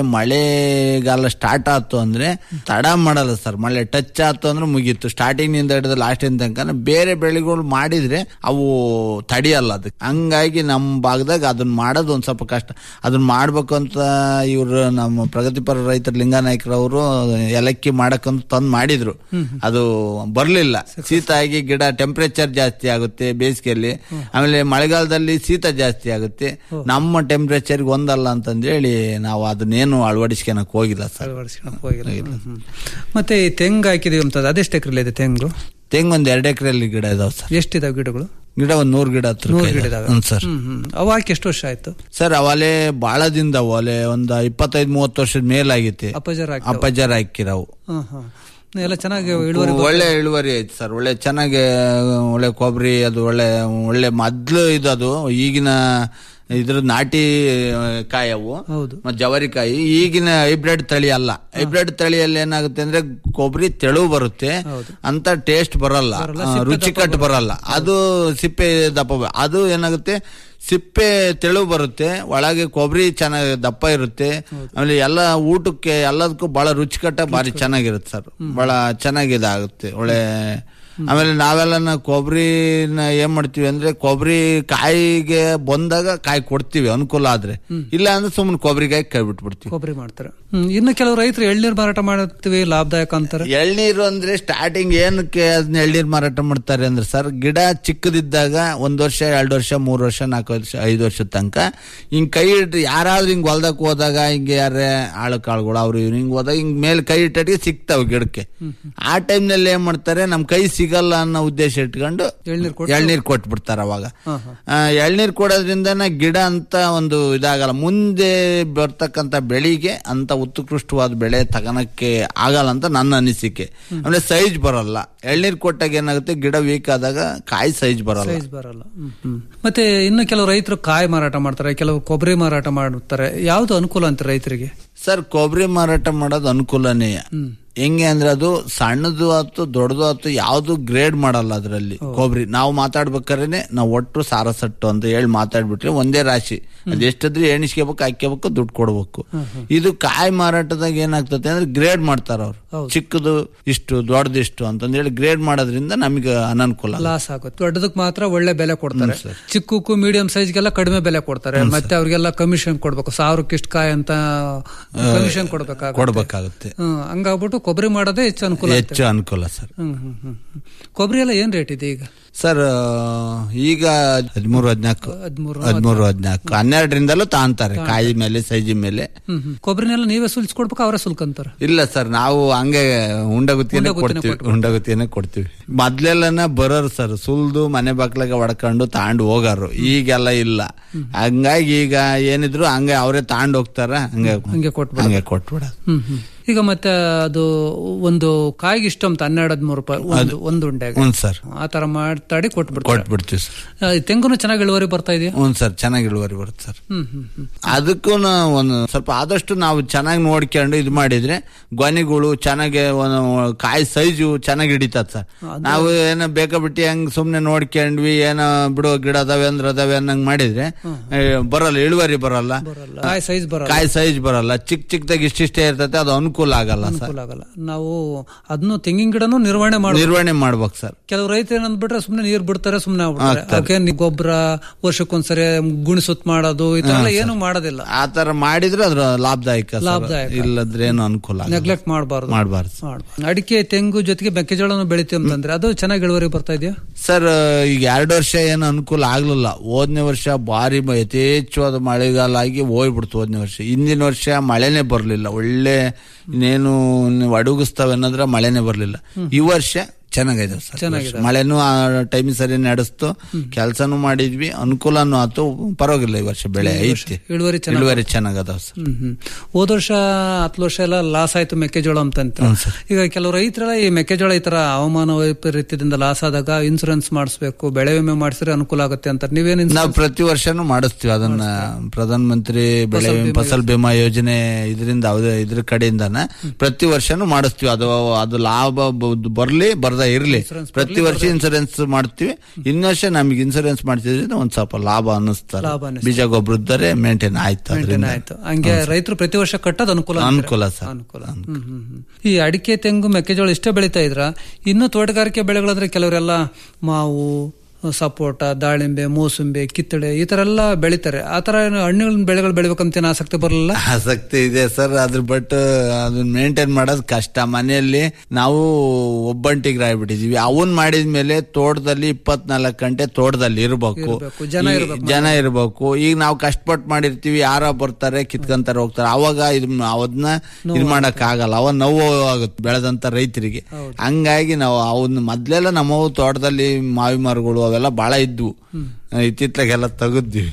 ಮಳೆಗಾಲ ಸ್ಟಾರ್ಟ್ ಆಯ್ತು ಅಂದ್ರೆ ತಡ ಮಾಡಲ್ಲ ಸರ್ ಮಳೆ ಟಚ್ ಆಯ್ತು ಅಂದ್ರೆ ಮುಗೀತು ಸ್ಟಾರ್ಟಿಂಗ್ ನಿಂದ ಹಿಡಿದು ಲಾಸ್ಟ್ ತನಕ ಬೇರೆ ಬೆಳೆಗಳು ಮಾಡಿದ್ರೆ ಅವು ತಡಿಯಲ್ಲ ಅದಕ್ಕೆ ಹಂಗಾಗಿ ನಮ್ಮ ಭಾಗದಾಗ ಅದನ್ನ ಮಾಡೋದು ಒಂದ್ ಸ್ವಲ್ಪ ಕಷ್ಟ ಅದನ್ನ ಮಾಡ್ಬೇಕು ಅಂತ ಇವರು ನಮ್ಮ ಪ್ರಗತಿಪರ ರೈತರ ಲಿಂಗನಾಯ್ಕರವರು ಏಲಕ್ಕಿ ಮಾಡಕ್ಕಂತ ತಂದು ಮಾಡಿದ್ರು ಅದು ಬರ್ಲಿಲ್ಲ ಶೀತ ಆಗಿ ಗಿಡ ಟೆಂಪರೇಚರ್ ಜಾಸ್ತಿ ಆಗುತ್ತೆ ಬೇಸಿಗೆಯಲ್ಲಿ ಆಮೇಲೆ ಮಳೆಗಾಲದಲ್ಲಿ ಶೀತ ಜಾಸ್ತಿ ಆಗುತ್ತೆ ನಮ್ಮ ಟೆಂಪರೇಚರ್ ಒಂದಲ್ಲ ಅಂತಂದೇಳಿ ನಾವು ಅದನ್ನೇನು ಅಳವಡಿಸ್ಕೊಳಕ್ ಹೋಗಿಲ್ಲ ಸರ್ ಅಳವಡಿಸ್ಕೊಳಕ್ ಹೋಗಿಲ್ಲ. ಹ್ಮ್, ಹ್ಮ್. ಮತ್ತೆ ಈ ತೆಂಗು ಹಾಕಿದೀವಿ ಅಂತ ಅದೆಷ್ಟು ಎಕರೆ ಇದೆ ತೆಂಗು ತೆಂಗ್ ಒಂದ್ ಎರಡು ಎಕರೆಯಲ್ಲಿ ಗಿಡ ಇದಾವೆ ಸರ್ ಎಷ್ಟಿದಾವೆ ಗಿಡಗಳು ಗಿಡ ಒಂದ್ ನೂರ್ ಗಿಡ ಹತ್ರ ನೂರು ಗಿಡ ಇದಾವೆ ಹ್ಮ್ ಸರ್ ಹ್ಮ್ ಹ್ಮ್ ಅವು ಹಾಕಿ ಎಷ್ಟು ವರ್ಷ ಆಯ್ತು ಸರ್ ಅವಲೆ ಬಾಳ ದಿನದ ಅವಲೆ ಒಂದ್ ಇಪ್ಪತ್ತೈದು ಮೂವತ್ತು ವರ್ಷದ ಮೇಲಾಗೈತಿ ಅಪಜರ ಹಾಕಿ ಅಪ್ಪಜ್ಜರ ಹಾಕಿರವು ಹ್ಮ್ ಹ್ಮ್ ಎಲ್ಲ ಚೆನ್ನಾಗಿ ಇಳುವರಿ ಬರ್ತದೆ. ಒಳ್ಳೆ ಇಳುವರಿ ಐತಿ ಸರ್ ಒಳ್ಳೆ ಚೆನ್ನಾಗಿ ಒಳ್ಳೆ ಕೊಬ್ಬರಿ ಅದು ಒಳ್ಳೆ ಒಳ್ಳೆ ಮೊದ್ಲು ಇದು ಅದು ಈಗಿನ ಇದ್ರ ನಾಟಿ ಆ, ಕಾಯವು ಹೌದು ಮತ್ತೆ ಜವರಿಕಾಯಿ ಈಗಿನ ಹೈಬ್ರಿಡ್ ತಳಿ ಅಲ್ಲ ಹೈಬ್ರಿಡ್ ತಳಿಯಲ್ಲಿ ಏನಾಗುತ್ತೆ ಅಂದ್ರೆ ಕೊಬ್ಬರಿ ತೆಳು ಬರುತ್ತೆ ಅಂತ ಟೇಸ್ಟ್ ಬರಲ್ಲ ಆ, ರುಚಿಕಟ್ಟು ಬರಲ್ಲ ಅದು ಸಿಪ್ಪೆ ದಪ್ಪ ಬ- ಅದು ಏನಾಗುತ್ತೆ ಸಿಪ್ಪೆ ತೆಳು ಬರುತ್ತೆ ಒಳಗೆ ಕೊಬ್ಬರಿ ಚೆನ್ನಾಗಿ ದಪ್ಪ ಇರುತ್ತೆ ಆಮೇಲೆ ಎಲ್ಲ ಊಟಕ್ಕೆ ಎಲ್ಲದಕ್ಕೂ ಬಹಳ ರುಚಿಕಟ್ಟ ಭಾರಿ ಚೆನ್ನಾಗಿರುತ್ತೆ ಸರ್ ಬಹಳ ಚೆನ್ನಾಗಿ ಇದಾಗುತ್ತೆ ಒಳ್ಳೆ ಆಮೇಲೆ ನಾವೆಲ್ಲ ಕೊಬ್ಬರಿನ ಏನ್ ಮಾಡ್ತೀವಿ ಅಂದ್ರೆ ಕೊಬ್ಬರಿ ಕಾಯಿಗೆ ಬಂದಾಗ ಕಾಯಿ ಕೊಡ್ತೀವಿ ಅನುಕೂಲ ಆದ್ರೆ ಇಲ್ಲ ಅಂದ್ರೆ ಸುಮ್ಮನೆ ಕೊಬ್ಬರಿಕಾಯಿ ಕೈ ಬಿಟ್ಬಿಡ್ತೀವಿ ಕೊಬ್ಬರಿ ಮಾಡ್ತಾರೆ ಹ್ಮ್ ಇನ್ನು ಕೆಲವು ರೈತರು ಎಳ್ನೀರು ಮಾರಾಟ ಮಾಡ್ತೀವಿ ಲಾಭದಾಯಕ ಅಂತಾರೆ ಎಳ್ನೀರು ಅಂದ್ರೆ ಸ್ಟಾರ್ಟಿಂಗ್ ಏನಕ್ಕೆ ಅದನ್ನ ಎಳ್ನೀರು ಮಾರಾಟ ಮಾಡ್ತಾರೆ ಅಂದ್ರೆ ಸರ್ ಗಿಡ ಚಿಕ್ಕದಿದ್ದಾಗ ಒಂದ್ ವರ್ಷ ಎರಡು ವರ್ಷ ಮೂರು ವರ್ಷ ನಾಲ್ಕು ವರ್ಷ ಐದು ವರ್ಷದ ತನಕ ಹಿಂಗ್ ಕೈ ಇಟ್ಟು ಯಾರಾದ್ರೂ ಹಿಂಗ್ ಹೊಲ್ದಕ್ ಹೋದಾಗ ಹಿಂಗೆ ಯಾರೇ ಆಳು ಕಾಳುಗಳು ಅವ್ರು ಇವ್ರು ಹಿಂಗ್ ಹೋದಾಗ ಹಿಂಗ್ ಮೇಲೆ ಕೈ ಇಟ್ಟಿಗೆ ಸಿಗ್ತಾವ ಗಿಡಕ್ಕೆ ಆ ಟೈಮ್ನಲ್ಲಿ ಏನ್ ಮಾಡ್ತಾರೆ ನಮ್ ಕೈ ಸಿಗಲ್ಲ ಅನ್ನೋ ಉದ್ದೇಶ ಇಟ್ಕೊಂಡು ಎಳ್ನೀರ್ ಕೊಟ್ಟು- ಎಳ್ನೀರ್ ಕೊಟ್ಬಿಡ್ತಾರ ಅವಾಗ ಆ, ಎಳ್ನೀರ್ ಕೊಡೋದ್ರಿಂದ ಗಿಡ ಅಂತ ಒಂದು ಇದಾಗಲ್ಲ ಮುಂದೆ ಬರ್ತಕ್ಕಂತ ಬೆಳಿಗೆ ಅಂತ ಉತ್ಕೃಷ್ಟವಾದ ಬೆಳೆ ತಗೋಣಕ್ಕೆ ಆಗಲ್ಲ ಅಂತ ನನ್ನ ಅನಿಸಿಕೆ ಆಮೇಲೆ ಸೈಜ್ ಬರಲ್ಲ ಎಳ್ನೀರ್ ಕೊಟ್ಟಾಗ ಏನಾಗುತ್ತೆ ಗಿಡ ವೀಕ್ ಆದಾಗ ಕಾಯಿ ಸೈಜ್ ಬರಲ್ಲ ಸೈಜ್ ಬರಲ್ಲ ಹ್ಮ್, ಹ್ಮ್. ಮತ್ತೆ ಇನ್ನು ಕೆಲವು ರೈತರು ಕಾಯಿ ಮಾರಾಟ ಮಾಡ್ತಾರೆ ಕೆಲವು ಕೊಬ್ಬರಿ ಮಾರಾಟ ಮಾಡ್ತಾರೆ ಯಾವ್ದು ಅನುಕೂಲ ಅಂತ ರೈತರಿಗೆ ಸರ್ ಕೊಬ್ಬರಿ ಮಾರಾಟ ಮಾಡೋದು ಅನುಕೂಲನೇ ಹೆಂಗೆ ಅಂದ್ರೆ ಅದು ಸಣ್ಣದು ಆತು ದೊಡ್ಡದು ಆತು ಯಾವ್ದು ಗ್ರೇಡ್ ಮಾಡಲ್ಲ ಅದರಲ್ಲಿ ಕೊಬ್ಬರಿ ನಾವು ಮಾತಾಡ್ಬೇಕಾದ್ರೆ ನಾವು ಒಟ್ಟು ಸಾರಸಟ್ಟು ಅಂತ ಹೇಳಿ ಮಾತಾಡ್ಬಿಟ್ರೆ ಒಂದೇ ರಾಶಿ ಅದೆಷ್ಟಾದ್ರೆ ಎಣಿಸ್ಕೋಬೇಕು ಹಾಕ್ಕೋಬೇಕು ದುಡ್ಡು ಕೊಡ್ಬೇಕು ಇದು ಕಾಯಿ ಮಾರಾಟದಾಗ ಏನಾಗ್ತದೆ ಅಂದ್ರೆ ಗ್ರೇಡ್ ಮಾಡ್ತಾರ ಅವ್ರು ಚಿಕ್ಕದು ಇಷ್ಟು ದೊಡ್ಡದು ಇಷ್ಟು ಅಂತಂದೇಳಿ ಗ್ರೇಡ್ ಮಾಡೋದ್ರಿಂದ ನಮಗೆ ಅನನುಕೂಲ ಲಾಸ್ ಆಗುತ್ತೆ ದೊಡ್ಡದಕ್ಕೆ ಮಾತ್ರ ಒಳ್ಳೆ ಬೆಲೆ ಕೊಡ್ತಾರೆ ಚಿಕ್ಕಕ್ಕೂ ಮೀಡಿಯಂ ಸೈಜ್ಗೆಲ್ಲ ಕಡಿಮೆ ಬೆಲೆ ಕೊಡ್ತಾರೆ ಮತ್ತೆ ಅವ್ರಿಗೆಲ್ಲ ಕಮಿಷನ್ ಕೊಡ್ಬೇಕು ಸಾವಿರಕ್ಕೆ ಇಷ್ಟು ಕಾಯಿ ಅಂತ ಕಮಿಷನ್ ಕೊಡ್ಬೇಕಾಗುತ್ತೆ ಕೊಡ್ಬೇಕಾಗುತ್ತೆ ಹ್ಮ್ ಹಂಗಾಗ್ಬಿಟ್ಟು ಕೊಬ್ಬರಿ ಮಾಡೋದೇ ಹೆಚ್ಚು ಅನುಕೂಲ ಆಗುತ್ತೆ. ಹೆಚ್ಚು ಅನುಕೂಲ ಸರ್ ಹ್ಮ್ ಹ್ಮ್ ಹ್ಮ್ ಹ್ಮ್. ಕೊಬ್ಬರಿ ಎಲ್ಲ ಏನ್ ರೇಟ್ ಇದೆ ಈಗ ಸರ್ ಈಗ ಹದಿಮೂರು ಹದಿನಾಲ್ಕು ಹದಿಮೂರು ಹದಿಮೂರು ಹದಿನಾಲ್ಕು ಹನ್ನೆರಡರಿಂದಲೂ ತಾಂತಾರೆ ಕಾಯಿ ಮೇಲೆ ಸೈಜಿ ಮೇಲೆ ಹ್ಮ್ ಹ್ಮ್ ಕೊಬ್ಬರಿನೆಲ್ಲ ನೀವೇ ಸುಲ್ಸ್ಕೊಡ್ಬೇಕು ಅವರೇ ಸುಲ್ಕಂತಾರ ಇಲ್ಲ ಸರ್ ನಾವು ಹಂಗೆ ಉಂಡಗುತ್ತಿಯೇ ಕೊಡ್ತೀವಿ ಉಂಡಗುತ್ತಿಯೇ ಕೊಡ್ತೀವಿ ಮೊದ್ಲೆಲ್ಲನ ಬರೋರು ಸರ್ ಸುಲ್ದು ಮನೆ ಬಾಗ್ಲಾಗ ಹೊಡ್ಕೊಂಡು ತಾಂಡ್ ಹೋಗಾರು ಈಗೆಲ್ಲ ಇಲ್ಲ ಹಂಗಾಗಿ ಈಗ ಏನಿದ್ರು ಹಂಗೆ ಅವರೇ ತಾಂಡ್ ಹೋಗ್ತಾರ ಹಂಗೆ ಹಂಗೆ ಕೊಟ್ಬಿಡೋದು. ಹಂಗೆ ಕೊಟ್ಬಿಡೋದು ಹ್ಮ್ ಹ್ಮ್ ಈಗ ಮತ್ತೆ ಅದು ಒಂದು ಕಾಯಿಗೆ ಇಷ್ಟ ಅಂತ ಹನ್ನೆರಡು ಹದಿಮೂರು ರೂಪಾಯಿ ಒಂದು ಒಂದು ಉಂಡೆಗೆ ಹ್ಞೂ ಸರ್ ಆ ತರ ಮಾತಾಡಿ ಕೊಟ್ಬಿಡ್ತಾರೆ ಕೊಟ್ಬಿಡ್ತೀವಿ ಸರ್ ಆ, ಈ ತೆಂಗುನು ಚೆನ್ನಾಗಿ ಇಳುವರಿ ಬರ್ತಾ ಇದೆಯಾ ಹ್ಞೂ ಸರ್ ಚೆನ್ನಾಗಿ ಇಳುವರಿ ಬರುತ್ತೆ ಸರ್ ಹ್ಮ್ ಹ್ಮ್ ಹ್ಮ್ ಅದಕ್ಕೂ ಒಂದು ಸ್ವಲ್ಪ ಆದಷ್ಟು ನಾವು ಚೆನ್ನಾಗಿ ನೋಡ್ಕೊಂಡು ಇದು ಮಾಡಿದ್ರೆ ಗೊನೆಗಳು ಚೆನ್ನಾಗಿ ಒಂದು ಕಾಯಿ ಸೈಜು ಚೆನ್ನಾಗಿ ಹಿಡಿತದ ಸರ್ ನಾವು ಏನೋ ಬೇಕಾ ಬಿಟ್ಟು ಹೆಂಗ್ ಸುಮ್ನೆ ನೋಡ್ಕೊಂಡ್ವಿ ಏನೋ ಬಿಡೋ ಗಿಡ ಅದಾವೆ ಅಂದ್ರೆ ಅದಾವೆ ಅನ್ನಂಗ್ ಮಾಡಿದ್ರೆ ಏ, ಬರಲ್ಲ ಇಳುವರಿ ಬರಲ್ಲ ಬರಲ್ಲ ಕಾಯಿ ಸೈಜ್ ಬರಲ್ಲ ಕಾಯಿ ಸೈಜ್ ಬರಲ್ಲ ಚಿಕ್ಕ ಚಿಕ್ಕದಾಗಿ ಇಷ್ಟಿಷ್ಟೇ ಇರ್ತೈತೆ ಅದು ಅನುಕೂಲ ಆಗಲ್ಲ ಸರ್ ಅನುಕೂಲ ಆಗಲ್ಲ ನಾವು ಅದನ್ನು ತೆಂಗಿನ ಗಿಡನು ನಿರ್ವಹಣೆ ಮಾಡಿ ನಿರ್ವಹಣೆ ಮಾಡ್ಬೇಕು ಸರ್ ಕೆಲವು ರೈತರು ಏನಂದ್ಬಿಟ್ರೆ ಸುಮ್ನೆ ನೀರ್ ಬಿಡ್ತಾರೆ ಸುಮ್ನೆ ಆಗ್ಬಿಡ್ತಾರೆ ಅದಕ್ಕೆ ನೀ ಗೊಬ್ಬರ ವರ್ಷಕ್ಕೊಂದ್ಸರಿ ಗುಣಿಸುತ್ ಮಾಡೋದು ಈ ತರ ಎಲ್ಲ ಏನು ಮಾಡೋದಿಲ್ಲ ಆ ತರ ಮಾಡಿದ್ರೆ ಅದ್ರ ಲಾಭದಾಯಕ ಸರ್. ಲಾಭದಾಯಕ. ಇಲ್ಲದ್ರೆ ಏನು ಅನುಕೂಲ ಆಗಲ್ಲ. ನೆಗ್ಲೆಕ್ಟ್ ಮಾಡಬಾರ್ದು ಮಾಡ್ಬಾರ್ದು ಅಡಿಕೆ ತೆಂಗು ಜೊತೆಗೆ ಮೆಕ್ಕೆಜೋಳನು ಬೆಳಿತೀವಿ ಅಂತಂದ್ರೆ ಅದು ಚೆನ್ನಾಗಿ ಇಳುವರಿ ಬರ್ತಾ ಇದೆಯಾ ಸರ್ ಈಗ ಎರಡು ವರ್ಷ ಏನು ಅನುಕೂಲ ಆಗ್ಲಿಲ್ಲ ಹೋದ್ನೇ ವರ್ಷ ಭಾರಿ ಮ- ಯಥೇಚ್ಛವಾದ ಮಳೆಗಾಲ ಆಗಿ ಹೋಗ್ಬಿಡ್ತು ಹೋದ್ನೇ ವರ್ಷ ಹಿಂದಿನ ವರ್ಷ ಮಳೆನೇ ಬರಲಿಲ್ಲ ಒಳ್ಳೆ ಇನ್ನೇನು ನೀವು ಅಡುಗಿಸ್ತಾವೆ ಅನ್ನೋದ್ರ ಮಳೆನೇ ಬರಲಿಲ್ಲ ಈ ವರ್ಷ ಚೆನ್ನಾಗಿದೆ ಸರ್ ಈ ವರ್ಷ. ಮಳೆನೂ ಆ ಟೈಮಿಗೆ ಸರಿ ನಡೆಸ್ತು ಕೆಲಸನೂ ಮಾಡಿದ್ವಿ ಅನುಕೂಲನೂ ಆಯ್ತು ಪರವಾಗಿಲ್ಲ ಈ ವರ್ಷ ಬೆಳೆ ಐತಿ ಇಳುವರಿ ಚೆನ್ನಾಗಿ ಇಳುವರಿ ಚೆನ್ನಾಗದಾವ ಸರ್ ಹ್ಮ್ ಹ್ಮ್ ಹೋದ ವರ್ಷ ಹತ್ತು ವರ್ಷ ಎಲ್ಲ ಲಾಸ್ ಆಯ್ತು ಮೆಕ್ಕೆಜೋಳ ಅಂತ ಈಗ ಕೆಲವು ರೈತರೆಲ್ಲ ಈ ಮೆಕ್ಕೆಜೋಳ ಈ ತರ ಹವಾಮಾನ ವೈಪರೀತ್ಯದಿಂದ ಲಾಸ್ ಆದಾಗ ಇನ್ಸೂರೆನ್ಸ್ ಮಾಡಿಸ್ಬೇಕು ಬೆಳೆ ವಿಮೆ ಮಾಡಿಸಿದ್ರೆ ಅನುಕೂಲ ಆಗುತ್ತೆ ಅಂತಾರೆ ನೀವೇನ್ ನಾವು ಪ್ರತಿ ವರ್ಷನೂ ಮಾಡಿಸ್ತೀವಿ ಅದನ್ನ ಪ್ರಧಾನ ಮಂತ್ರಿ ಬೆಳೆ ಫಸಲ್ ಬಿಮಾ ಯೋಜನೆ ಇದರಿಂದ ಅವ್ರ- ಇದ್ರ ಕಡೆಯಿಂದನ ಪ್ರತಿ ವರ್ಷನೂ ಮಾಡಿಸ್ತೀವಿ ಅದು ಅದು ಲಾಭ ಬ- ಬರ್ಲಿ ಬರ್ದ ಇರ್ಲಿ ಪ್ರತಿ ವರ್ಷ ಇನ್ಸೂರೆನ್ಸ್ ಮಾಡ್ತೀವಿ ಇನ್ನ ವರ್ಷ ನಮಗೆ ಇನ್ಸೂರೆನ್ಸ್ ಮಾಡ್ತಿದ್ರಿಂದ ಒಂದ್ ಸ್ವಲ್ಪ ಲಾಭ ಅನ್ನಿಸ್ತಾರೆ ಲಾಭ ಅನ್ನಿಸ್ತಾರೆ. ಬೀಜ ಗೊಬ್ಬರದ್ದರೆ ಮೇಂಟೈನ್ ಆಯ್ತು ಅದರಿಂದ ಆಯ್ತು ಹಂಗೆ ರೈತರು ಪ್ರತಿ ವರ್ಷ ಕಟ್ಟೋದು ಅನುಕೂಲ ಅಂತೀರಾ? ಅನುಕೂಲ ಸರ್ ಅನುಕೂಲ ಹ್ಮ್, ಹ್ಮ್, ಹ್ಮ್. ಈ ಅಡಿಕೆ ತೆಂಗು ಮೆಕ್ಕೆಜೋಳ ಇಷ್ಟೇ ಬೆಳೀತಾ ಇದ್ರ ಇನ್ನು ತೋಟಗಾರಿಕೆ ಬೆಳೆಗಳಂದ್ರೆ ಕೆಲವರೆಲ್ಲ ಮಾವು ಸಪೋಟ ದಾಳಿಂಬೆ ಮೋಸಂಬಿ ಕಿತ್ತಳೆ ಈ ತರ ಎಲ್ಲ ಬೆಳಿತಾರೆ ಆ ತರ ಏನು ಹಣ್ಣುಗಳ ಬೆಳೆಗಳು ಬೆಳಿಬೇಕಂತ ಏನು ಆಸಕ್ತಿ ಬರಲಿಲ್ಲ ಆಸಕ್ತಿ ಇದೆ ಸರ್ ಅದ್ರ ಬಟ್ ಅದನ್ನ ಮೇಂಟೈನ್ ಮಾಡೋದು ಕಷ್ಟ ಮನೆಯಲ್ಲಿ ನಾವು ಒಬ್ಬಂಟಿಗೆ ಆಗ್ಬಿಟ್ಟಿದೀವಿ ಅವನ್ ಮಾಡಿದ್ಮೇಲೆ ತೋಟದಲ್ಲಿ ಇಪ್ಪತ್ನಾಲ್ಕು ಗಂಟೆ ತೋಟದಲ್ಲಿ ಇರ್ಬೇಕು ಇರ್ಬೇಕು, ಜನ ಈ- ಇರ್ಬೇಕು ಜನ ಇರ್ಬೇಕು ಈಗ ನಾವು ಕಷ್ಟಪಟ್ಟು ಮಾಡಿರ್ತೀವಿ ಯಾರ ಬರ್ತಾರೆ ಕಿತ್ಕೊಂತಾರೆ ಹೋಗ್ತಾರೆ ಅವಾಗ ಇದು ಅವನ್ನ ಇದು ಮಾಡಕ್ ಆಗಲ್ಲ ಅವ ನೋವು ಆಗುತ್ತೆ ಬೆಳೆದಂತ ರೈತರಿಗೆ ಹಂಗಾಗಿ ನಾವು ಅವನ್ನ ಮೊದ್ಲೆಲ್ಲ ನಮ್ಮವು ತೋಟದಲ್ಲಿ ಮಾವಿ ಮರಗಳು ಅವೆಲ್ಲ ಬಹಳ ಇದ್ವು ಇತ್ತಿತ್ಲಾಗೆಲ್ಲ ತೆಗೆದ್ವಿ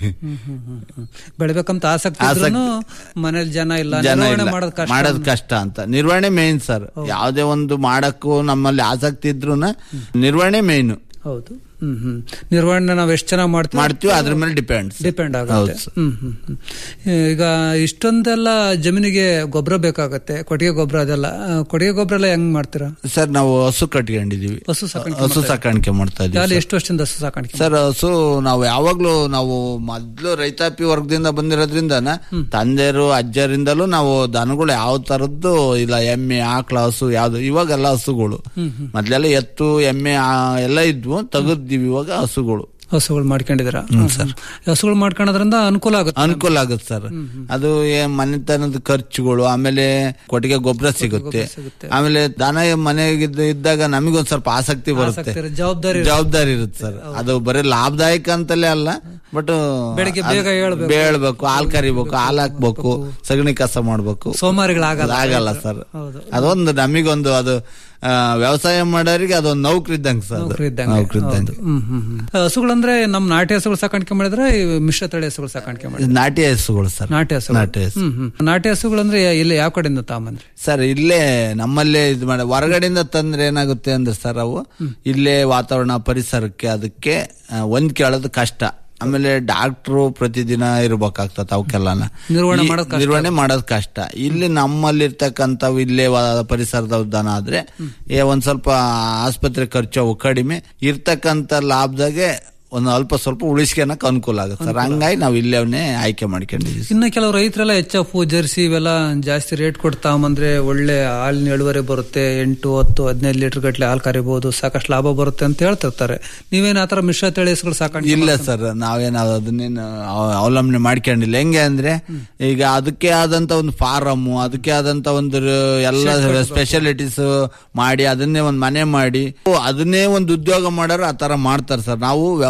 ಬೆಳಿಬೇಕಂತ ಆಸಕ್ತಿ ಇದ್ರೂನು ಮನೇಲಿ ಜನ ಇಲ್ಲ ಜನ ನಿರ್ವಹಣೆ ಇಲ್ಲ. ಮಾಡೋದು ಕಷ್ಟ ಮಾಡೋದ್ ಕಷ್ಟ ಅಂತ ನಿರ್ವಹಣೆ ಮೇನ್ ಸರ್ ಯಾವುದೇ ಒಂದು ಮಾಡಕ್ಕೂ ನಮ್ಮಲ್ಲಿ ಆಸಕ್ತಿ ಇದ್ರು ನಿರ್ವಹಣೆ ಮೇನ್ ಹೌದು ಹ್ಮ್ ಹ್ಮ್ ನಿರ್ವಹಣೆ ನಾವ್ ಎಷ್ಟು ಚೆನ್ನಾಗಿ ಮಾಡ್ತೀವಿ ಮಾಡ್ತೀವಿ ಅದ್ರ ಮೇಲೆ ಡಿಪೆಂಡ್ ಡಿಪೆಂಡ್ ಆಗುತ್ತೆ ಹ್ಮ್ ಹ್ಮ್ ಹ್ಮ್. ಈಗ ಇಷ್ಟೊಂದೆಲ್ಲ ಜಮೀನಿಗೆ ಗೊಬ್ಬರ ಬೇಕಾಗತ್ತೆ ಕೊಟ್ಟಿಗೆ ಗೊಬ್ಬರ ಅದೆಲ್ಲ ಆ, ಕೊಟ್ಟಿಗೆ ಗೊಬ್ಬರ ಎಲ್ಲ ಹೆಂಗ್ ಮಾಡ್ತೀರಾ ಸರ್ ನಾವು ಹಸು ಕಟ್ಕೊಂಡಿದೀವಿ ಹಸು ಸಾಕಾಣಿಕೆ ಹಸು ಸಾಕಾಣಿಕೆ ಮಾಡ್ತಾ ಅಲ್ಲಿ ಇದೀವಿ ಎಷ್ಟು ವರ್ಷದಿಂದ ಹಸು ಸಾಕಾಣಿಕೆ ಸರ್ ಹಸು ನಾವು ಯಾವಾಗ್ಲೂ ನಾವು ಮೊದ್ಲು ರೈತಾಪಿ ವರ್ಗದಿಂದ ಬಂದಿರೋದ್ರಿಂದನ ತಂದೆಯರು ಅಜ್ಜರಿಂದಲೂ ನಾವು ದನಗಳು ಯಾವ ತರದ್ದು ಇಲ್ಲ ಎಮ್ಮೆ ಆಕಳ ಹಸು ಯಾವ್ದು ಇವಾಗೆಲ್ಲ ಹಸುಗಳು ಮೊದ್ಲೆಲ್ಲ ಎತ್ತು ಎಮ್ಮೆ ಆ, ಎಲ್ಲ ಇದ್ವು ತೆಗೆದ್ದಿವಿ ಇವಾಗ ಹಸುಗಳು ಹಸುಗಳು ಮಾಡ್ಕೊಂಡಿದ್ದೀರಾ ಹಸುಗಳು ಮಾಡ್ಕೊಳ್ಳೋದ್ರಿಂದ ಅನುಕೂಲ ಆಗುತ್ತೆ ಅನುಕೂಲ ಆಗುತ್ತೆ ಸರ್ ಅದು ಏನ್ ಮನೆತನದ ಖರ್ಚುಗಳು ಆಮೇಲೆ ಕೊಟ್ಟಿಗೆ ಗೊಬ್ಬರ ಸಿಗುತ್ತೆ ಆಮೇಲೆ ದನ ಮನೆಗೆ ಇದ್ದಾಗ ನಮಗೊಂದ್ ಸ್ವಲ್ಪ ಆಸಕ್ತಿ ಬರುತ್ತೆ ಆಸಕ್ತಿ, ಜವಾಬ್ದಾರಿ ಜವಾಬ್ದಾರಿ ಇರುತ್ತೆ ಸರ್ ಅದು ಬರೀ ಲಾಭದಾಯಕ ಅಂತಲೇ ಅಲ್ಲ ಬಟ್ ಬೆಳಿಗ್ಗೆ ಬೇಗ ಏಳ್ಬೇಕು. ಹೇಳ್ಬೇಕು ಹಾಲ್ ಕರಿಬೇಕು ಹಾಲ್ ಹಾಕ್ಬೇಕು ಸಗಣಿ ಕಸ ಮಾಡ್ಬೇಕು ಸೋಮಾರಿಗಳಾಗಲ್ಲ ಆಗಲ್ಲ ಸರ್ ಹೌದು. ಅದೊಂದು ನಮಿಗೊಂದು ಅದು ಆ, ವ್ಯವಸಾಯ ಮಾಡೋರಿಗೆ ಅದೊಂದು ನೌಕರಿ ಇದ್ದಂಗೆ ಸರ್ ಅದು. ನೌಕರಿ ಇದ್ದಂಗೆ. ನೌಕರಿ ಇದ್ದಂಗೆ ಹ್ಮ್ ಹ್ಮ್ ಹ್ಮ್. ಹಸುಗಳಂದ್ರೆ ನಮ್ ನಾಟಿ ಹಸುಗಳು ಸಾಕಾಣಿಕೆ ಮಾಡಿದ್ರೆ ಈ ಮಿಶ್ರ ತಳಿ ಹಸುಗಳು ಸಾಕಾಣಿಕೆ ಮಾಡಿ ಇದು ನಾಟಿ ಹಸುಗಳು ಸರ್ ನಾಟಿ ಹಸುಗಳು ನಾಟಿ ಹಸು ಹ್ಮ್ ಹ್ಮ್ ನಾಟಿ ಹಸುಗಳಂದ್ರೆ ಇಲ್ಲಿ ಯಾವ ಕಡೆಯಿಂದ ತಾಂಬಂದ್ರಿ ಸರ್ ಇಲ್ಲೇ ನಮ್ಮಲ್ಲೇ ಇದು ಮಾಡಿ ಹೊರಗಡೆಯಿಂದ ತಂದ್ರೆ ಏನಾಗುತ್ತೆ ಅಂದ್ರೆ ಸರ್ ಅವು ಇಲ್ಲೇ ವಾತಾವರಣ ಪರಿಸರಕ್ಕೆ ಅದಕ್ಕೆ ಆ, ಹೊಂದ್ಕೊಳ್ಳೋದು ಕಷ್ಟ ಆಮೇಲೆ ಡಾಕ್ಟ್ರು ಪ್ರತಿದಿನ ಇರ್ಬೇಕಾಗ್ತದೆ ಅವಕ್ಕೆಲ್ಲನ ನಿರ್ವಹಣೆ ಈ- ಮಾಡೋದ್ ಕಷ್ಟ. ನಿರ್ವಹಣೆ ಮಾಡೋದು ಕಷ್ಟ ಇಲ್ಲಿ ನಮ್ಮಲ್ಲಿ ಇರ್ತಕ್ಕಂಥವು ಇಲ್ಲೇ ವ- ಪರಿಸರದ ದನ ಆದ್ರೆ ಏ ಒಂದ್ ಸ್ವಲ್ಪ ಆಸ್ಪತ್ರೆ ಖರ್ಚು ಅವು ಕಡಿಮೆ ಇರ್ತಕ್ಕಂಥ ಲಾಭದಾಗೆ ಒಂದು ಅಲ್ಪ ಸ್ವಲ್ಪ ಉಳಿಸ್ಕೊಳಕ್ ಅನುಕೂಲ ಆಗುತ್ತೆ ಸರ್ ಹಂಗಾಗಿ ನಾವು ಇಲ್ಲೇ ಆಯ್ಕೆ ಮಾಡ್ಕೊಂಡಿದ್ದೀವಿ ಇನ್ನು ಕೆಲವು ರೈತರೆಲ್ಲ ಎಚ್ ಎಫ್ ಜರ್ಸಿ ಇವೆಲ್ಲ ಜಾಸ್ತಿ ರೇಟ್ ಕೊಟ್ಟು ತಗೊಂಬಂದ್ರೆ ಒಳ್ಳೆ ಹಾಲಿನ ಇಳುವರಿ ಬರುತ್ತೆ ಎಂಟು ಹತ್ತು ಹದಿನೈದು ಲೀಟರ್ ಗಟ್ಲೆ ಹಾಲು ಕರಿಬಹುದು ಸಾಕಷ್ಟು ಲಾಭ ಬರುತ್ತೆ ಅಂತ ಹೇಳ್ತಿರ್ತಾರೆ ನೀವೇನ್ ಆತರ ಮಿಶ್ರ ತಳಿ ಹಸುಗಳು ಸಾಕಾಣಿಕೆ ಇಲ್ಲ ಸರ್ ನಾವೇನು ಅದನ್ನೇನು ಅವ- ಅವಲಂಬನೆ ಮಾಡ್ಕೊಂಡಿಲ್ಲ ಹೆಂಗೆ ಅಂದ್ರೆ ಈಗ ಅದಕ್ಕೆ ಆದಂತ ಒಂದು ಫಾರಮ್ ಅದಕ್ಕೆ ಆದಂತ ಒಂದು ಎಲ್ಲ ಸ್ಪೆಷಾಲಿಟೀಸ್ ಮಾಡಿ ಅದನ್ನೇ ಒಂದು ಮನೆ ಮಾಡಿ ಅದನ್ನೇ ಒಂದು ಉದ್ಯೋಗ ಮಾಡೋರು ಆ ತರ ಮಾಡ್ತಾರೆ ಸರ್ ನಾವು ವ್ಯವಸಾಯ